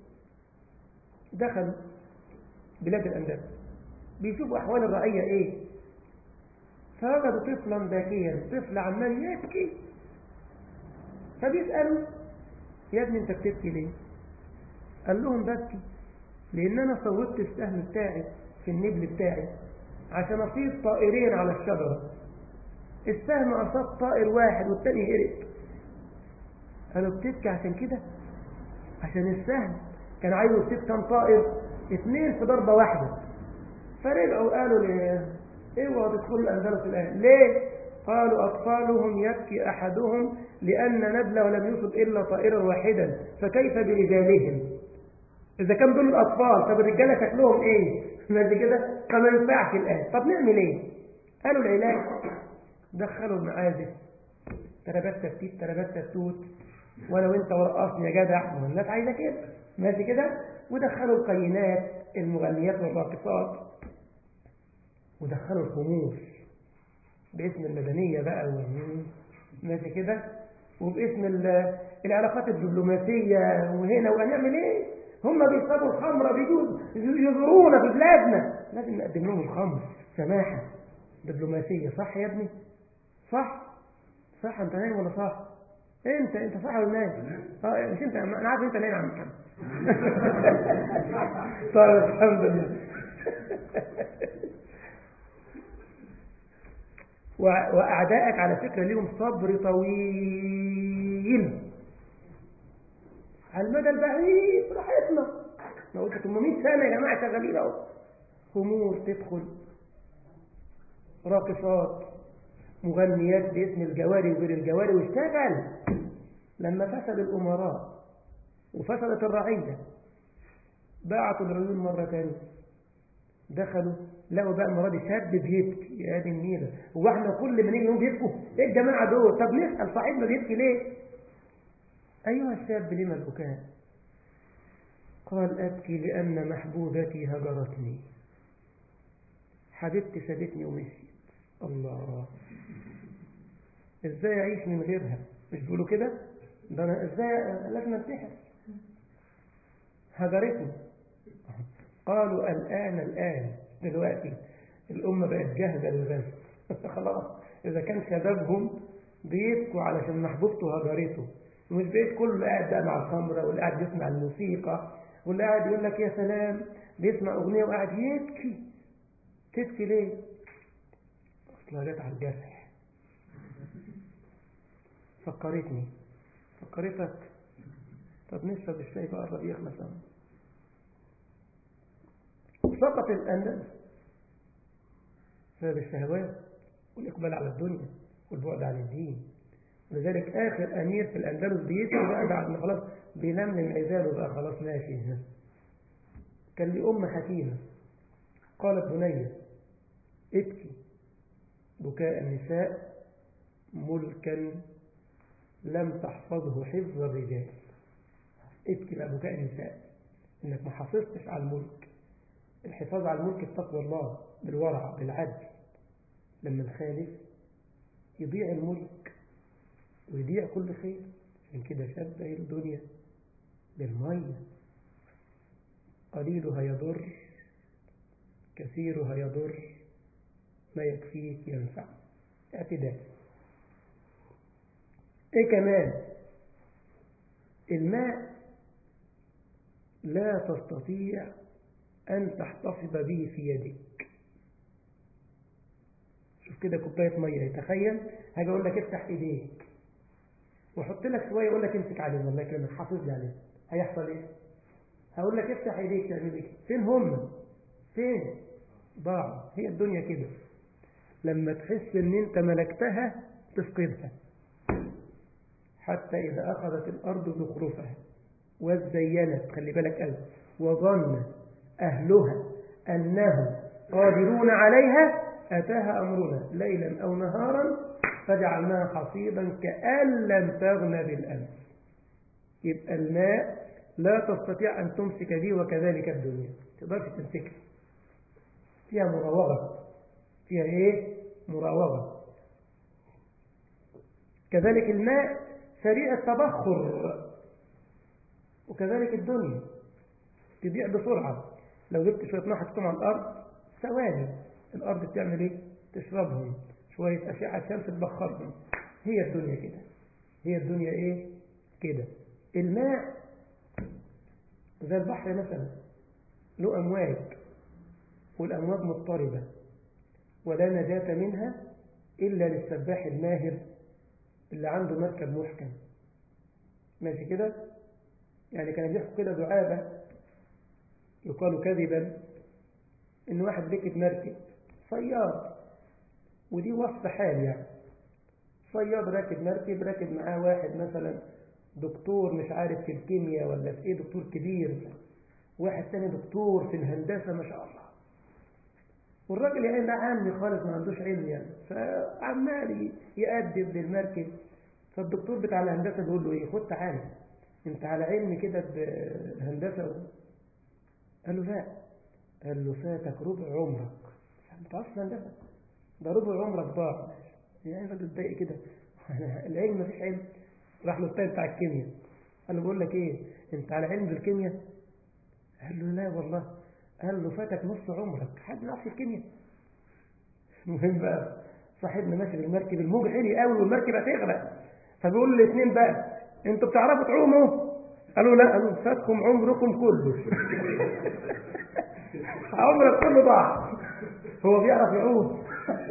دخل بلاد الأندلس بيشوفوا أحوال الرعية إيه فوجدوا طفلا باكيا طفل عمال يبكي فبيسألوا يا ابني انت بتبكي ليه قال لهم ببكي لان انا صوتت السهم بتاعي في النبل بتاعي عشان اصيد طائرين على الشجرة السهم اصاب طائر واحد والتاني هرب قالوا بتبكي عشان كده عشان السهم كان عايز يصيب كام طائر اثنين في ضربة واحدة فرجعوا قالوا ليه اوعوا تدخلوا الاندلس الان ليه قالوا أطفالهم يبكي أحدهم لأن نبله لم يصب إلا طائرا واحدا فكيف برجالهم إذا كان دول الأطفال طب الرجالة شكلهم إيه ماشي كده فما ينفعش الآن طب نعمل إيه قالوا العلاج دخلوا المعازف تربات تفتيت تربات تفتوت وانا وانت ورقصني يا جدع ما الناس عايزه كده ماشي كده ودخلوا القينات المغنيات والراقصات ودخلوا الخمور باسم المدنية بقى ماشي كده وباسم العلاقات الدبلوماسية وهنا وهنعمل ايه هم بيشربوا الخمرة بيجوا يزورونا في بلادنا لازم نقدم لهم الخمر سماحة دبلوماسية صح يا ابني صح صح انت نايم ولا صح انت انت صح ولا نايم اه مش انت انا عارف انت نايم يا عم محمد طيب الحمد لله وأعدائك على فكرة لهم صبر طويل على المدى البعيد راحتنا ما قلت 800 سنة يا جماعة شغالين اهو خمور تدخل راقصات مغنيات باسم الجواري وغير الجواري واشتغل لما فسد الأمراء وفسدت الرعية بعتوا العيون مرة ثانية دخلوا لقوا بقى المرة دي شاب بيبكي يا دي النيلة هو احنا كل ما نيجي نقول بيبكوا ايه الجماعة دول طب نسأل صاحبنا بيبكي ليه أيها الشاب لما البكاء قال أبكي لأن محبوبتي هجرتني حبيبتي سابتني ومشيت الله ازاي اعيش من غيرها مش بيقولوا كده ده انا ازاي لازم انتحر هجرتني قالوا الآن الآن دلوقتي الأمة بقت جاهزة للغزو خلاص إذا كان شبابهم بيبكوا علشان محبوبته هجرته ومش بقيت كله قاعد بقى مع الخمرة واللي قاعد يسمع الموسيقى واللي قاعد يقول لك يا سلام بيسمع أغنية وقاعد يبكي تبكي ليه؟ أصلها جت على الجرح فكرتني فكرتك طب نشرب الشاي بقى قرب يخلص سقط الأندلس بسبب الشهوات والإقبال على الدنيا والبعد عن الدين ولذلك آخر أمير في الأندلس بيسر بقى بعد ما خلاص بيلملم عزاله بقى خلاص ماشي كان لي أم حكيمة قالت بني ابكي بكاء النساء ملكا لم تحفظه حفظ الرجال ابكي بقى بكاء النساء انك ما حافظتش على الملك الحفاظ على الملك بتقوى الله بالورع بالعدل لما نخالف يضيع الملك ويضيع كل خير عشان كده شبه الدنيا بالمية قليلها يضر كثيرها يضر ما يكفيك ينفع اعتدال ايه كمان الماء لا تستطيع أن تحتفظ به في يدك شوف كده كوباية مية تخيل هاجي أقول لك افتح إيديك وحط لك شوية أقول لك امسك عليه والله كلمة حافظ لي عليه هيحصل إيه؟ هقول لك افتح إيديك تعمل إيه؟ فين هم؟ فين؟ ضاعوا هي الدنيا كده لما تحس إن أنت ملكتها تفقدها حتى إذا أخذت الأرض زخرفها وزينت خلي بالك قلب وظن أهلها أنهم قادرون عليها أتاها أمرنا ليلا أو نهارا فجعلناها حصيدا كأن لم تغن بالأمس يبقى الماء لا تستطيع أن تمسك به وكذلك الدنيا تقدرش تمسكها فيها مراوغة فيها إيه؟ مراوغة كذلك الماء سريع التبخر وكذلك الدنيا تضيع بسرعة لو جبت شوية ماء حطيتهم على الأرض ثواني الأرض بتعمل إيه؟ تشربهم شوية أشعة شمس تبخرهم هي الدنيا كده هي الدنيا إيه؟ كده الماء زي البحر مثلا له أمواج والأمواج مضطربة ولا نجاة منها إلا للسباح الماهر اللي عنده مركب محكم ماشي كده يعني كان بيحكوا كده دعابة يقال كذبا إن واحد ركب مركب صياد ودي وصف حال يعني صياد راكب مركب راكب معاه واحد مثلا دكتور مش عارف في الكيمياء ولا في ايه دكتور كبير واحد تاني دكتور في الهندسة ما شاء الله والراجل يعني ده عامي خالص ما عندوش علم يعني فعمال يأدب للمركب فالدكتور بتاع الهندسة بيقول له ايه خد تعالى انت على علم كده بالهندسة قال له لا قال له فاتك ربع عمرك انت اصلا هندسة ده ربع عمرك ضاع يعني راجل اتضايق كده العلم مفيش علم راح له التاني بتاع الكيمياء قال له بقول لك ايه انت على علم بالكيمياء قال له لا والله قال له فاتك نص عمرك حد يعرف الكيمياء المهم بقى صاحبنا ماشي بالمركب الموج عالي قوي والمركب هتغرق فبيقول الاثنين بقى انتوا بتعرفوا تعوموا قالوا لا قالوا فاتكم عمركم كله عمرك كله ضاع هو بيعرف يعوم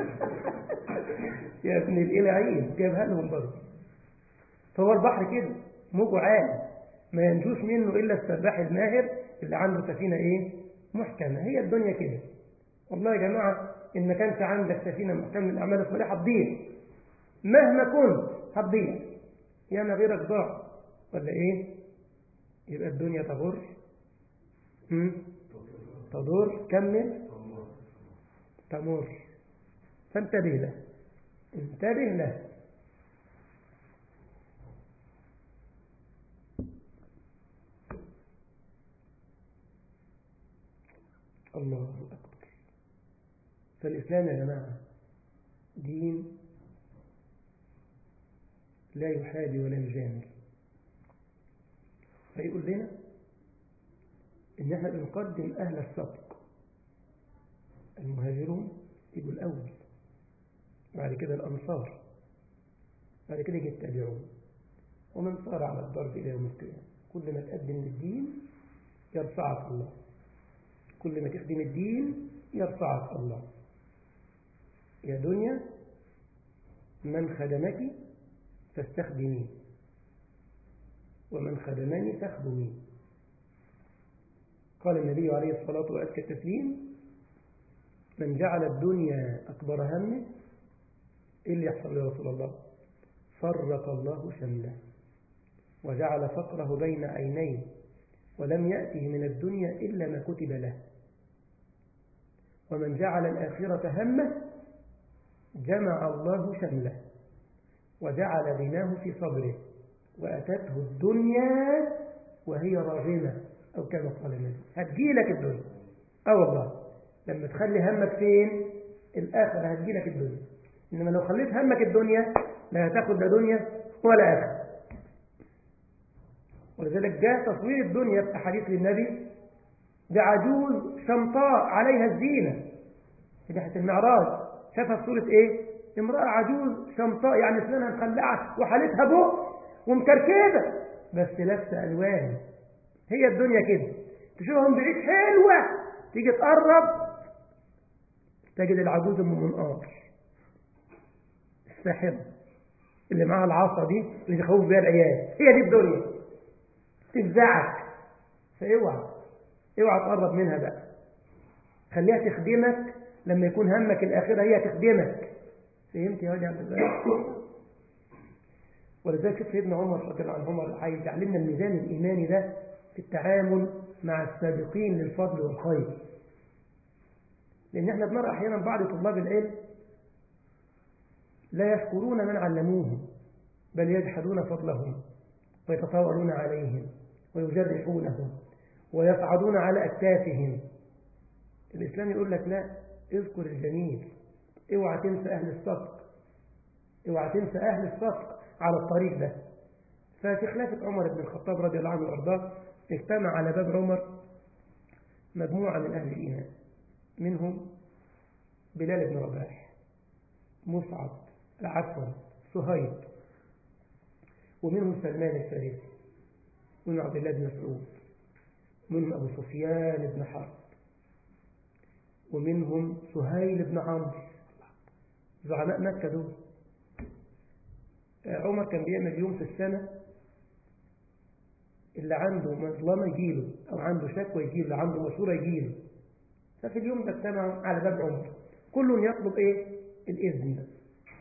يا ابن الإلهين جابها لهم برضه فهو البحر كده موجه عالي ما ينجوش منه إلا السباح الماهر اللي عنده سفينة إيه محكمة هي الدنيا كده والله يا جماعة إن ما كانش عندك سفينة محكمة من الأعمال الصالحة هتضيع مهما كنت هتضيع ياما غيرك ضاع ولا إيه يبقى الدنيا تغر تضر كمل تمر فانتبه له انتبه له الله أكبر فالإسلام يا جماعة دين لا يحادي ولا يجامل فيقول لنا إن احنا بنقدم أهل السبق المهاجرون يبقوا الأول بعد كده الأنصار بعد كده يجي التابعون ومن صار على الضرب إلى يوم القيامة كل ما تقدم للدين يرفعك الله كل ما تخدم الدين يرفعك الله يا دنيا من خدمك فاستخدميه ومن خدمني فاخدميه قال النبي عليه الصلاة وأزكى التسليم من جعل الدنيا أكبر همه إيه اللي يحصل يا رسول الله فرق الله شمله وجعل فقره بين عينيه ولم يأته من الدنيا إلا ما كتب له ومن جعل الآخرة همه جمع الله شمله وجعل غناه في صدره وأتته الدنيا وهي راغمة أو كما قال النبي هتجيلك الدنيا أه والله لما تخلي همك فين الآخرة هتجيلك الدنيا إنما لو خليت همك الدنيا لا هتاخد لا دنيا ولا آخرة ولذلك جاء تصوير الدنيا في أحاديث للنبي بعجوز شمطاء عليها الزينة في ناحية المعراج شافها في صورة إيه؟ امرأة عجوز شمطاء يعني اسنانها مخلعة وحالتها بق ومكركبة بس لابسة ألوان هي الدنيا كده تشوفهم بعيد حلوة تيجي تقرب تجد العجوز ام منقار الساحرة اللي معاها العصا دي اللي تخوف بيها العيال هي دي الدنيا تفزعك فاوعى اوعى تقرب منها بقى خليها تخدمك لما يكون همك الآخرة هي تخدمك فهمت يا ولي عبد الله ولذلك شوف سيدنا عمر رضي الله عنه عايز يعلمنا الميزان الإيماني ده في التعامل مع السابقين للفضل والخير لأن احنا بنرى أحيانا بعض طلاب العلم لا يشكرون من علموهم بل يجحدون فضلهم ويتطاولون عليهم ويجرحونهم ويصعدون على أكتافهم الإسلام يقول لك لا اذكر الجميل اوعى تنسى أهل الصدق اوعى تنسى أهل الصدق على الطريق ده ففي خلافة عمر بن الخطاب رضي الله عنه وأرضاه اجتمع على باب عمر مجموعة من أهل الإيمان منهم بلال بن رباح مصعب عفوا صهيب ومنهم سلمان الفارسي ومنهم عبد الله بن مسعود ومنهم أبو سفيان بن حرب ومنهم سهيل بن عمرو زعماء مكة دول عمر كان بيعمل يوم في السنة اللي عنده مظلمة يجيله أو عنده شكوى يجيله اللي عنده مشورة يجيله ففي اليوم ده اجتمعوا على باب عمر كل يطلب ايه الإذن ده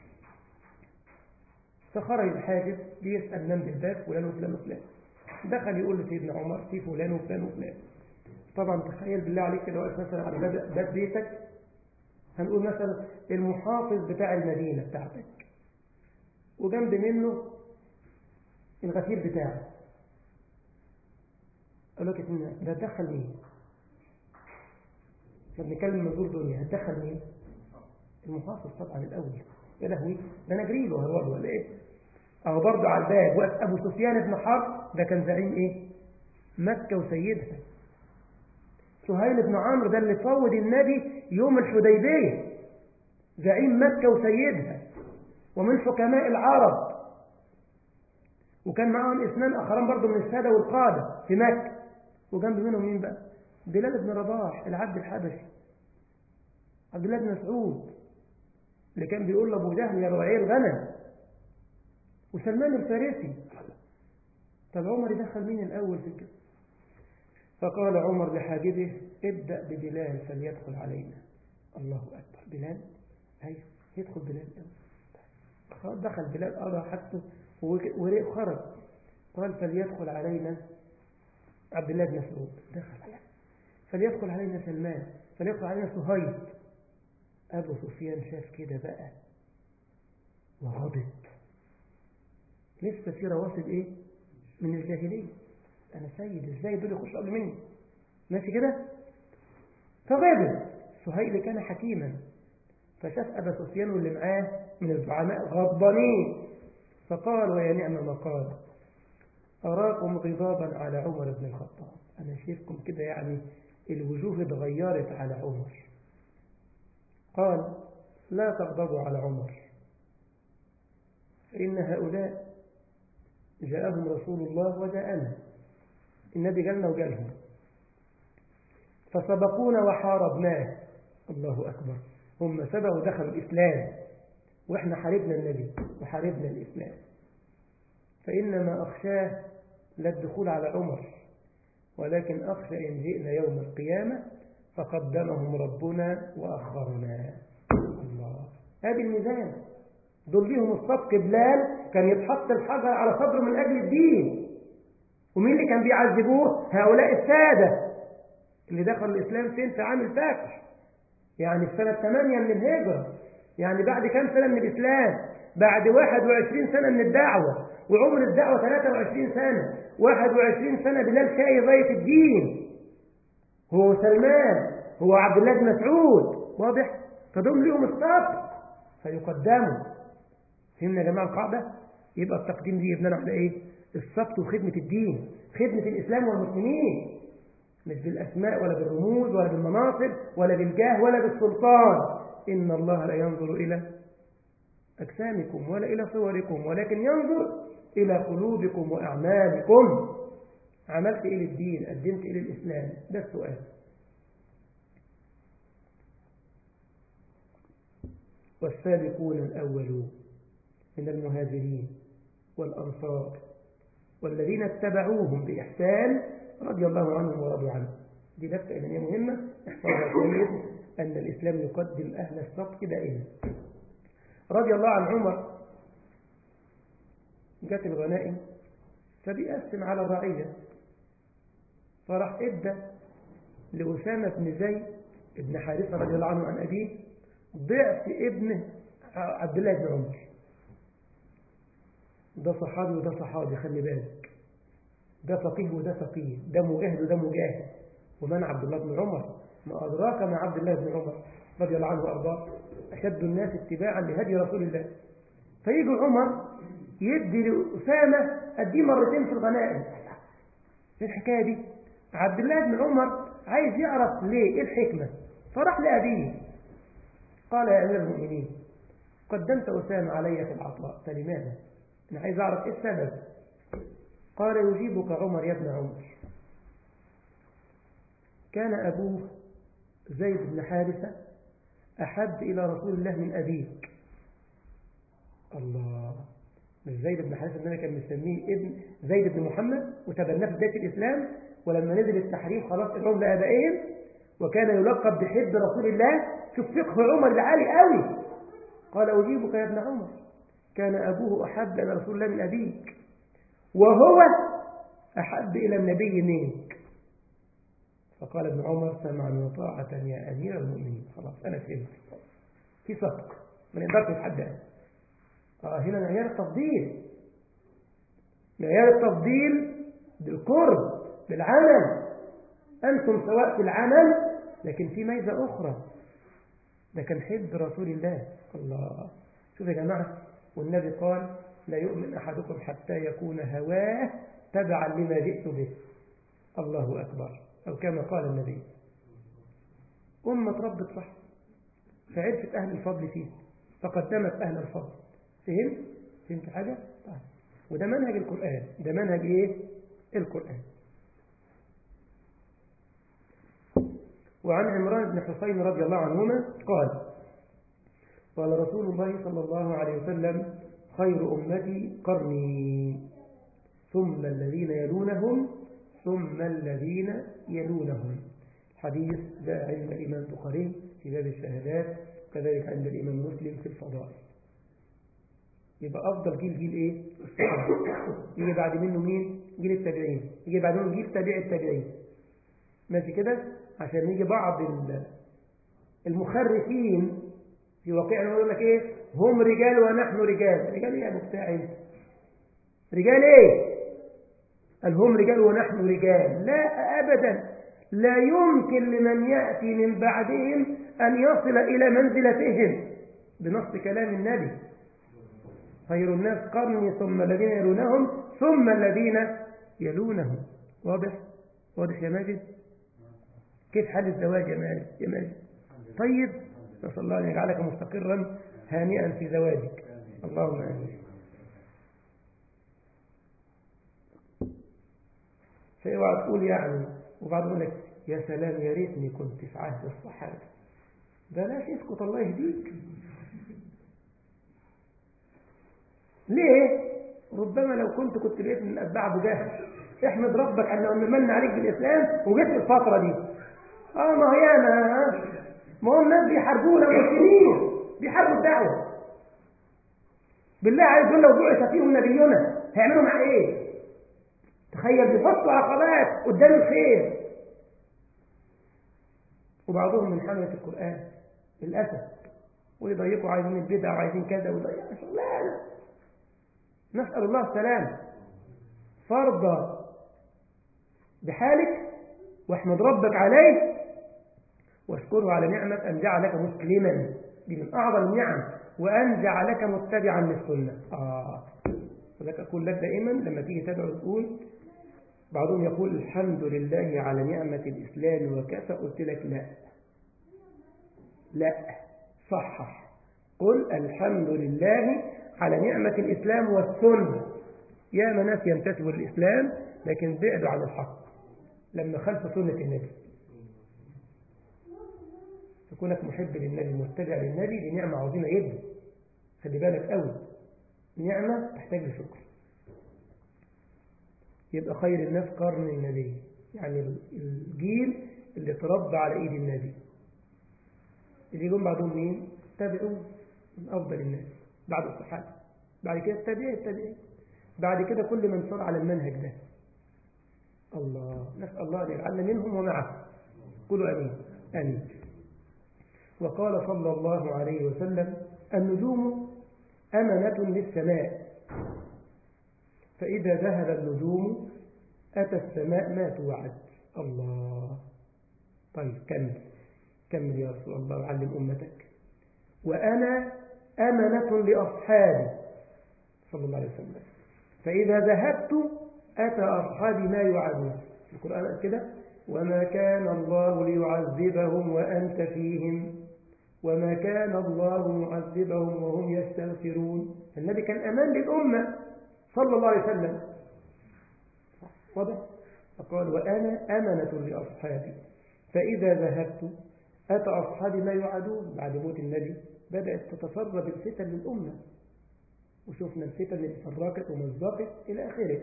فخرج الحاجز بيسأل من بالباب فلان وفلان وفلان دخل يقول لسيدنا عمر في فلان وفلان وفلان طبعا تخيل بالله عليك كده واقف مثلا على باب باب بيتك هنقول مثلا المحافظ بتاع المدينة بتاعتك وجنب منه الغفير بتاعه قال لك ده هتدخل مين لما نتكلم منظور دنيا هتدخل مين المحافظ طبعا الاول يا لهوي ده انا اجري له هروح ولا ايه اهو برضه على الباب وقت ابو سفيان بن حرب ده كان زعيم ايه مكه وسيدها سهيل بن عمرو ده اللي فوض النبي يوم الحديبيه زعيم مكه وسيدها ومن حكماء العرب وكان معاهم اثنان اخران برضه من الساده والقاده في مكه وجنب منهم مين بقى بلال بن رباح العبد الحبشي عبد الله بن مسعود اللي كان بيقول لابو جهل يا رعي الغنم وسلمان الفارسي طب عمر يدخل مين الاول في كده فقال عمر لحاجبه ابدا ببلال فليدخل علينا الله اكبر بلال ايوه يدخل بلال الاول دخل بلال ارى حاجته وخرج قال فليدخل علينا عبد الله بن مسعود دخل علينا فليدخل علينا سلمان فليدخل علينا صهيب أبو سفيان شاف كده بقى وغضب لسه في رواسب إيه من الجاهلية أنا سيد إزاي دول يخشوا قبل مني ماشي كده فغضب سهيل كان حكيما فشاف أبا سفيان واللي معاه من الزعماء غضبانين فقال ويا نعم ما قال أراكم غضابا على عمر بن الخطاب أنا شايفكم كده يعني الوجوه اتغيرت على عمر قال لا تغضبوا على عمر فإن هؤلاء جاءهم رسول الله وجاءنا النبي جالنا وجالهم فسبقونا وحاربناه الله أكبر هم سبقوا دخلوا الإسلام وإحنا حاربنا النبي وحاربنا الإسلام فإنما أخشاه لا الدخول على عمر ولكن أخشى إن جئنا يوم القيامة فقدمهم ربنا وأخرنا الله هذه الميزان دول ليهم الصدق بلال كان يتحط الحجر على صدره من أجل الدين ومين اللي كان بيعذبوه هؤلاء السادة اللي دخلوا الإسلام فين في عام الفتح يعني في سنة 8 من الهجرة يعني بعد كام سنة من الإسلام بعد 21 سنة من الدعوة وعمر الدعوة 23 سنة 21 سنة بلال شايل راية الدين هو سلمان هو عبد الله بن مسعود واضح فدول ليهم السبق فيقدموا فهمنا يا جماعة القاعدة يبقى التقديم دي يبنى على ايه السبق وخدمة الدين خدمة الإسلام والمسلمين مش بالأسماء ولا بالرموز ولا بالمناصب ولا بالجاه ولا بالسلطان إن الله لا ينظر إلى أجسامكم ولا إلى صوركم ولكن ينظر إلى قلوبكم وأعمالكم عملت إيه للدين قدمت إيه للإسلام ده السؤال والسابقون الأولون من المهاجرين والأنصار والذين اتبعوهم بإحسان رضي الله عنهم ورضوا عنه دي لفتة إيمانية مهمة احفظها كويس أن الإسلام يقدم أهل الصدق دائما رضي الله عن عمر جت الغنائم فبيقسم على الرعية فراح ادى لأسامة بن زيد ابن حارثة رضي الله عنه عن أبيه ضعف ابن عبد الله بن عمر ده صحابي وده صحابي خلي بالك ده فقيه وده فقيه ده مجاهد وده مجاهد ومن عبد الله بن عمر ما أدراك ما عبد الله بن عمر رضي الله عنه وأرضاه أشد الناس اتباعا لهدي رسول الله فيجي عمر يدي لأسامة أديه مرتين في الغنائم في الحكاية دي عبد الله بن عمر عايز يعرف ليه ايه الحكمة فراح لأبيه قال يا أمير المؤمنين قدمت أسامة علي في العطاء فلماذا أنا عايز أعرف إيه السبب قال يجيبك عمر يا ابن عمر كان أبوه زيد بن حارثة أحب إلى رسول الله من أبيك الله مش زيد بن حارثة النبي كان مسميه ابن زيد بن محمد وتبناه في بداية الإسلام ولما نزل التحريم خلاص ادعوهم لآبائهم وكان يلقب بحب رسول الله شوف فقه عمر العالي قوي قال أجيبك يا ابن عمر كان أبوه أحب إلى رسول الله من أبيك وهو أحب إلى النبي منك فقال ابن عمر سمعا وطاعة يا أمير المؤمنين خلاص أنا فهمت في صدق ما نقدرش نتحدى آه هنا معيار التفضيل معيار التفضيل بالقرب بالعمل أنتم سواء في العمل لكن في ميزة أخرى ده كان حب رسول الله الله شوف يا جماعة والنبي قال لا يؤمن أحدكم حتى يكون هواه تبعا لما جئت به الله أكبر أو كما قال النبي أمة ربت صح فعرفت أهل الفضل فيه فقدمت أهل الفضل فهمت؟ فهمت حاجة؟ طيب وده منهج القرآن ده منهج إيه؟ القرآن وعن عمران بن حسين رضي الله عنهما قال قال رسول الله صلى الله عليه وسلم خير أمتي قرني ثم الذين يلونهم ثم الذين يلونهم حديث جاء عند الإمام البخاري في باب الشهادات كذلك عند الإمام مسلم في الفضائل يبقى أفضل جيل جيل إيه؟ يجي بعد منه مين؟ جيل التابعين يجي بعد منه جيل تابع التابعين ماشي كده؟ عشان يجي بعض المخرفين في واقعنا يقول لك إيه؟ هم رجال ونحن رجال رجال إيه يا مبتاع أنت؟ رجال إيه؟ قال هم رجال ونحن رجال لا أبدا لا يمكن لمن يأتي من بعدهم أن يصل إلى منزلتهم بنص كلام النبي خير الناس قرني ثم الذين يلونهم ثم الذين يلونهم واضح واضح يا ماجد كيف حال الزواج يا ماجد يا ماجد طيب نسأل الله أن يجعلك مستقرا هانئا في زواجك اللهم آمين فاوعى تقول يعني وبعد يقول لك يا سلام يا ريتني كنت في عهد الصحابه بلاش اسكت الله يهديك ليه ربما لو كنت كنت بقيت من اتباع ابو جهل احمد ربك انه من عليك بالاسلام وجيت في الفتره دي اه ما هي انا ما هو الناس بيحاربونا مسلمين بيحاربوا الدعوه بالله عليك دول لو بعث فيهم نبينا هيعملوا معاه ايه تخيل بيحطوا عقبات قدام الخير وبعضهم من حملة القرآن للأسف ويضيقوا عايزين البدع وعايزين كذا ويضيقوا شغلانة نسأل الله السلام فارضى بحالك واحمد ربك عليه واشكره على نعمة أن جعلك مسلما دي من أعظم النعم وأن جعلك متبعا للسنة آه ولك أقول لك دائما لما تيجي تدعو تقول بعضهم يقول الحمد لله على نعمة الإسلام وكفى قلت لك لا لا صحح قل الحمد لله على نعمة الإسلام والسنة يا ناس ينتسبوا للإسلام لكن بعدوا عن الحق لما خلف سنة النبي تكونك محب للنبي متبع للنبي دي نعمة عظيمة جدا خلي بالك قوي نعمة تحتاج لشكر يبقى خير الناس قرن النبي يعني الجيل اللي تربى على ايد النبي اللي يقوم بعدهم مين تابعوا من افضل الناس بعد الصحابه بعد كده التابعين التابعين بعد كده كل من صار على المنهج ده الله نسال الله ان يجعلنا منهم ومعه قولوا امين امين وقال صلى الله عليه وسلم النجوم أمنة للسماء فإذا ذهب النجوم أتى السماء ما توعد الله طيب كمل كمل يا رسول الله وعلم أمتك وأنا أمنة لأصحابي صلى الله عليه وسلم فإذا ذهبت أتى أصحابي ما يوعدون القرآن كده وما كان الله ليعذبهم وأنت فيهم وما كان الله معذبهم وهم يستغفرون النبي كان أمان للأمة صلى الله عليه وسلم واضح فقال وأنا أمنة لأصحابي فإذا ذهبت أتى أصحابي ما يوعدون بعد موت النبي بدأت تتسرب الفتن للأمة وشفنا الفتن اللي تفرقت ومزقت إلى آخره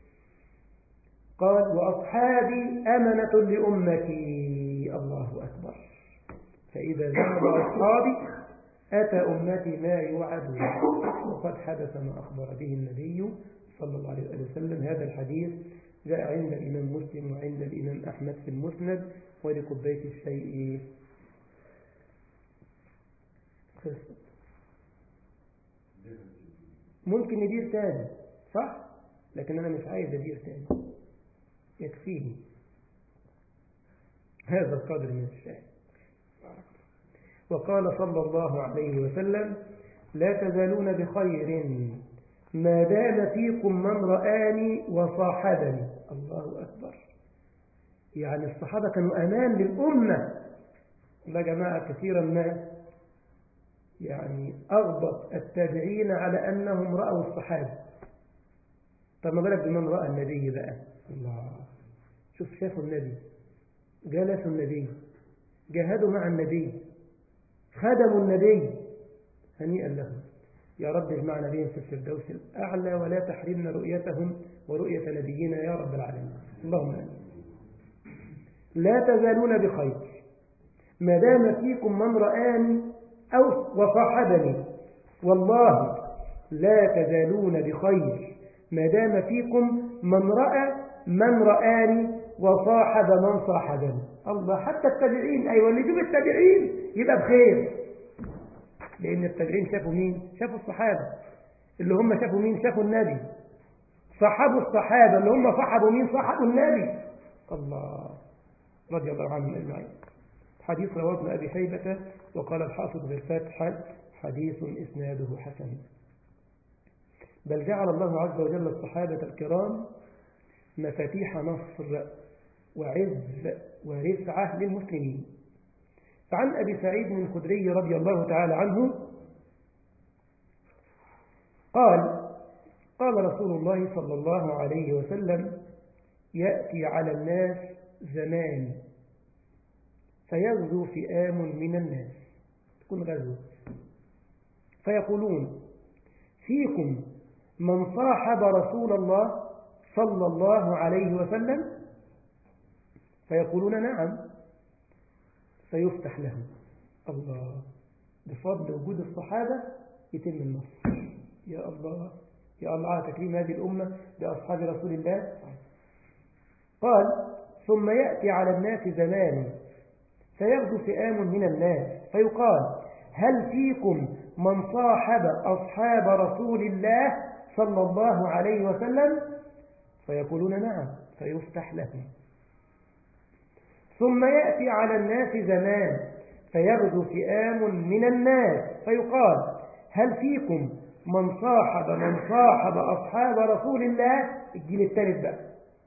قال وأصحابي أمنة لأمتي الله أكبر فإذا ذهب أصحابي أتى أمتي ما يوعدون وقد حدث ما أخبر به النبي صلى الله عليه وسلم هذا الحديث جاء عند الإمام مسلم وعند الإمام أحمد في المسند ولكبيت الشيء خلصت ممكن ندير تاني صح لكن أنا مش عايز أدير تاني يكفيني هذا القدر من الشاهد وقال صلى الله عليه وسلم لا تزالون بخير ما دام فيكم من رآني وصاحبني الله أكبر يعني الصحابة كانوا أمان للأمة لا جماعة كثيرا ما يعني أغبط التابعين على أنهم رأوا الصحابة طب ما بالك بمن رأى النبي بقى الله شوف شافوا النبي جلسوا النبي جاهدوا مع النبي خدموا النبي هنيئا لهم يا رب اجمعنا بهم في الفردوس الأعلى ولا تحرمنا رؤيتهم ورؤية نبينا يا رب العالمين اللهم آمين لا تزالون بخير ما دام فيكم من رآني أو وصاحبني والله لا تزالون بخير ما دام فيكم من رأى من رآني وصاحب من صاحبني الله حتى التابعين أيوة اللي يجيب التابعين يبقى بخير لأن التابعين شافوا مين شافوا الصحابة اللي هم شافوا مين شافوا النبي صحبوا الصحابة اللي هم صحبوا مين صحبوا النبي الله رضي الله عنهم أجمعين حديث رواه ابن أبي شيبة وقال الحافظ بالفتح حديث إسناده حسن بل جعل الله عز وجل الصحابة الكرام مفاتيح نصر وعز ورفعة للمسلمين فعن أبي سعيد الخدري رضي الله تعالى عنه قال قال رسول الله صلى الله عليه وسلم يأتي على الناس زمان فيغزو فئام من الناس تكون غزو فيقولون فيكم من صاحب رسول الله صلى الله عليه وسلم فيقولون نعم فيفتح لهم الله بفضل وجود الصحابة يتم النصر يا الله يا الله على تكريم هذه الأمة بأصحاب رسول الله قال ثم يأتي على الناس زمان فيغدو فئام من الناس فيقال هل فيكم من صاحب أصحاب رسول الله صلى الله عليه وسلم فيقولون نعم فيفتح لهم ثم يأتي على الناس زمان فيغدو فئام من الناس فيقال هل فيكم من صاحب من صاحب أصحاب رسول الله الجيل الثالث بقى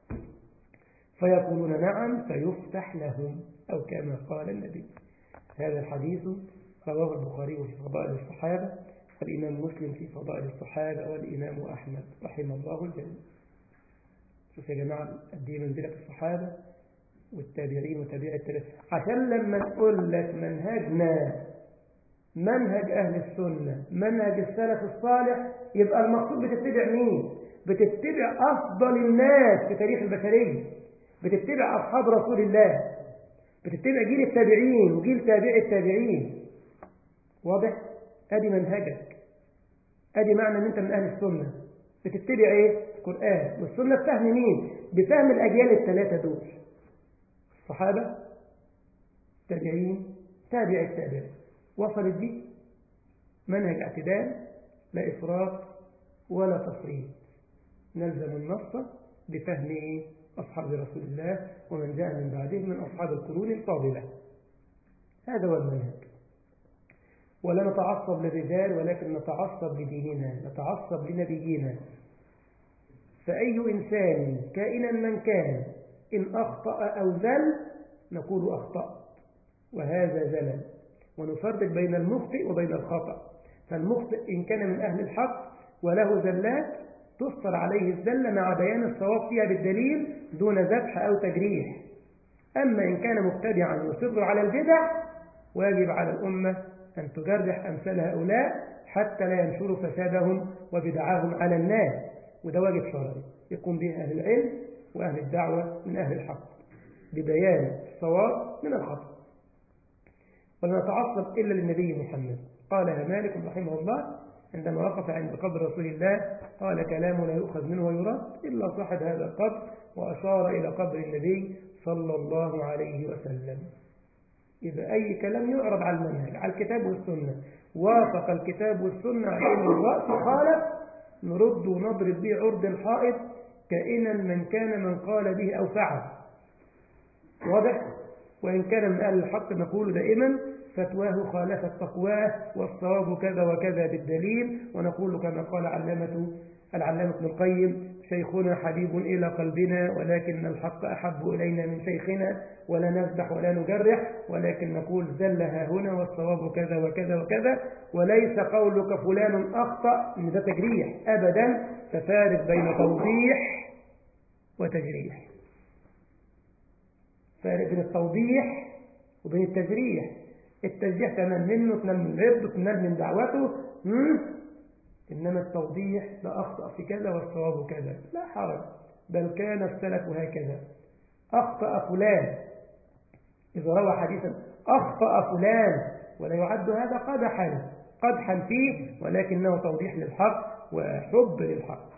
فيقولون نعم فيفتح لهم أو كما قال النبي هذا الحديث رواه البخاري في فضائل الصحابة والإمام مسلم في فضائل الصحابة والإمام أحمد رحمه الله الجميع شوف يا جماعة الدين منزلة الصحابة والتابعين وتابع التابعين عشان لما نقول لك منهجنا منهج أهل السنة منهج السلف الصالح يبقى المقصود بتتبع مين بتتبع أفضل الناس في تاريخ البشرية بتتبع أصحاب رسول الله بتتبع جيل التابعين وجيل تابع التابعين واضح ادي منهجك ادي معنى ان انت من اهل السنه بتتبع ايه القران والسنه بفهم مين بفهم الاجيال الثلاثه دول الصحابه التابعين تابع التابع وصلت دي منهج اعتدال لا افراط ولا تفريط نلزم النص بفهم ايه اصحاب رسول الله ومن جاء من بعدهم من اصحاب القرون الفاضله هذا هو المنهج ولا نتعصب للرجال ولكن نتعصب لديننا نتعصب لنبينا فأي إنسان كائنا من كان إن أخطأ أو زل نقول أخطأ وهذا زلل ونفرق بين المخطئ وبين الخطأ فالمخطئ إن كان من أهل الحق وله زلات تفطر عليه الزلة مع بيان الصواب فيها بالدليل دون ذبح أو تجريح أما إن كان مبتدعا يصر على البدع واجب على الأمة أن تجرح أمثال هؤلاء حتى لا ينشروا فسادهم وبدعاهم على الناس وده واجب شرعي يقوم به أهل العلم وأهل الدعوة من أهل الحق ببيان الصواب من الخطأ ولا نتعصب إلا للنبي محمد قالها مالك رحمه الله عندما وقف عند قبر رسول الله قال كلام لا يؤخذ منه ويرد إلا صاحب هذا القبر وأشار إلى قبر النبي صلى الله عليه وسلم إذا أي كلام يعرض على المنهج على الكتاب والسنة وافق الكتاب والسنة علم الرأس خالف نرد ونضرب به عرض الحائط كائنا من كان من قال به أو فعل واضح وإن كان من أهل الحق نقول دائما فتواه خالفت تقواه والصواب كذا وكذا بالدليل ونقول كما قال علامة العلامة ابن القيم شيخنا حبيب إلى قلبنا ولكن الحق أحب إلينا من شيخنا ولا نذبح ولا نجرح ولكن نقول زلها هنا والصواب كذا وكذا وكذا وليس قولك فلان أخطأ إن ده تجريح أبدا ففارق بين توضيح وتجريح فارق بين التوضيح وبين التجريح التجريح تنال منه تنال من رده تنال من دعوته إنما التوضيح لا أخطأ في كذا والصواب كذا لا حرج بل كان السلف هكذا أخطأ فلان إذا روى حديثا أخطأ فلان ولا يعد هذا قدحا قدحا فيه ولكنه توضيح للحق وحب للحق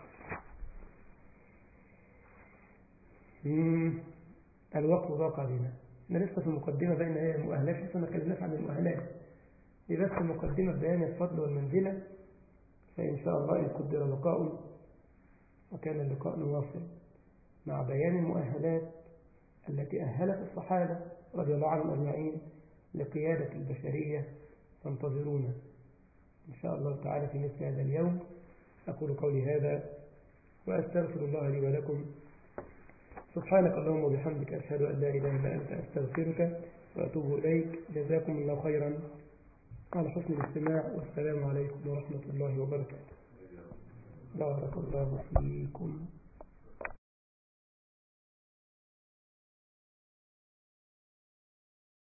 الوقت ضاق بنا احنا لسه في المقدمة بين هي المؤهلات لسه ما كلمناش عن المؤهلات دي بس المقدمة بيان الفضل والمنزلة فإن شاء الله إن قدر لقاء وكان اللقاء نواصل مع بيان المؤهلات التي أهلت الصحابة رضي الله عنهم أجمعين لقيادة البشرية فانتظرونا إن شاء الله تعالى في مثل هذا اليوم أقول قولي هذا وأستغفر الله لي ولكم سبحانك اللهم وبحمدك أشهد أن لا إله إلا أنت أستغفرك وأتوب إليك جزاكم الله خيرا على حسن الاستماع والسلام عليكم ورحمة الله وبركاته بارك الله فيكم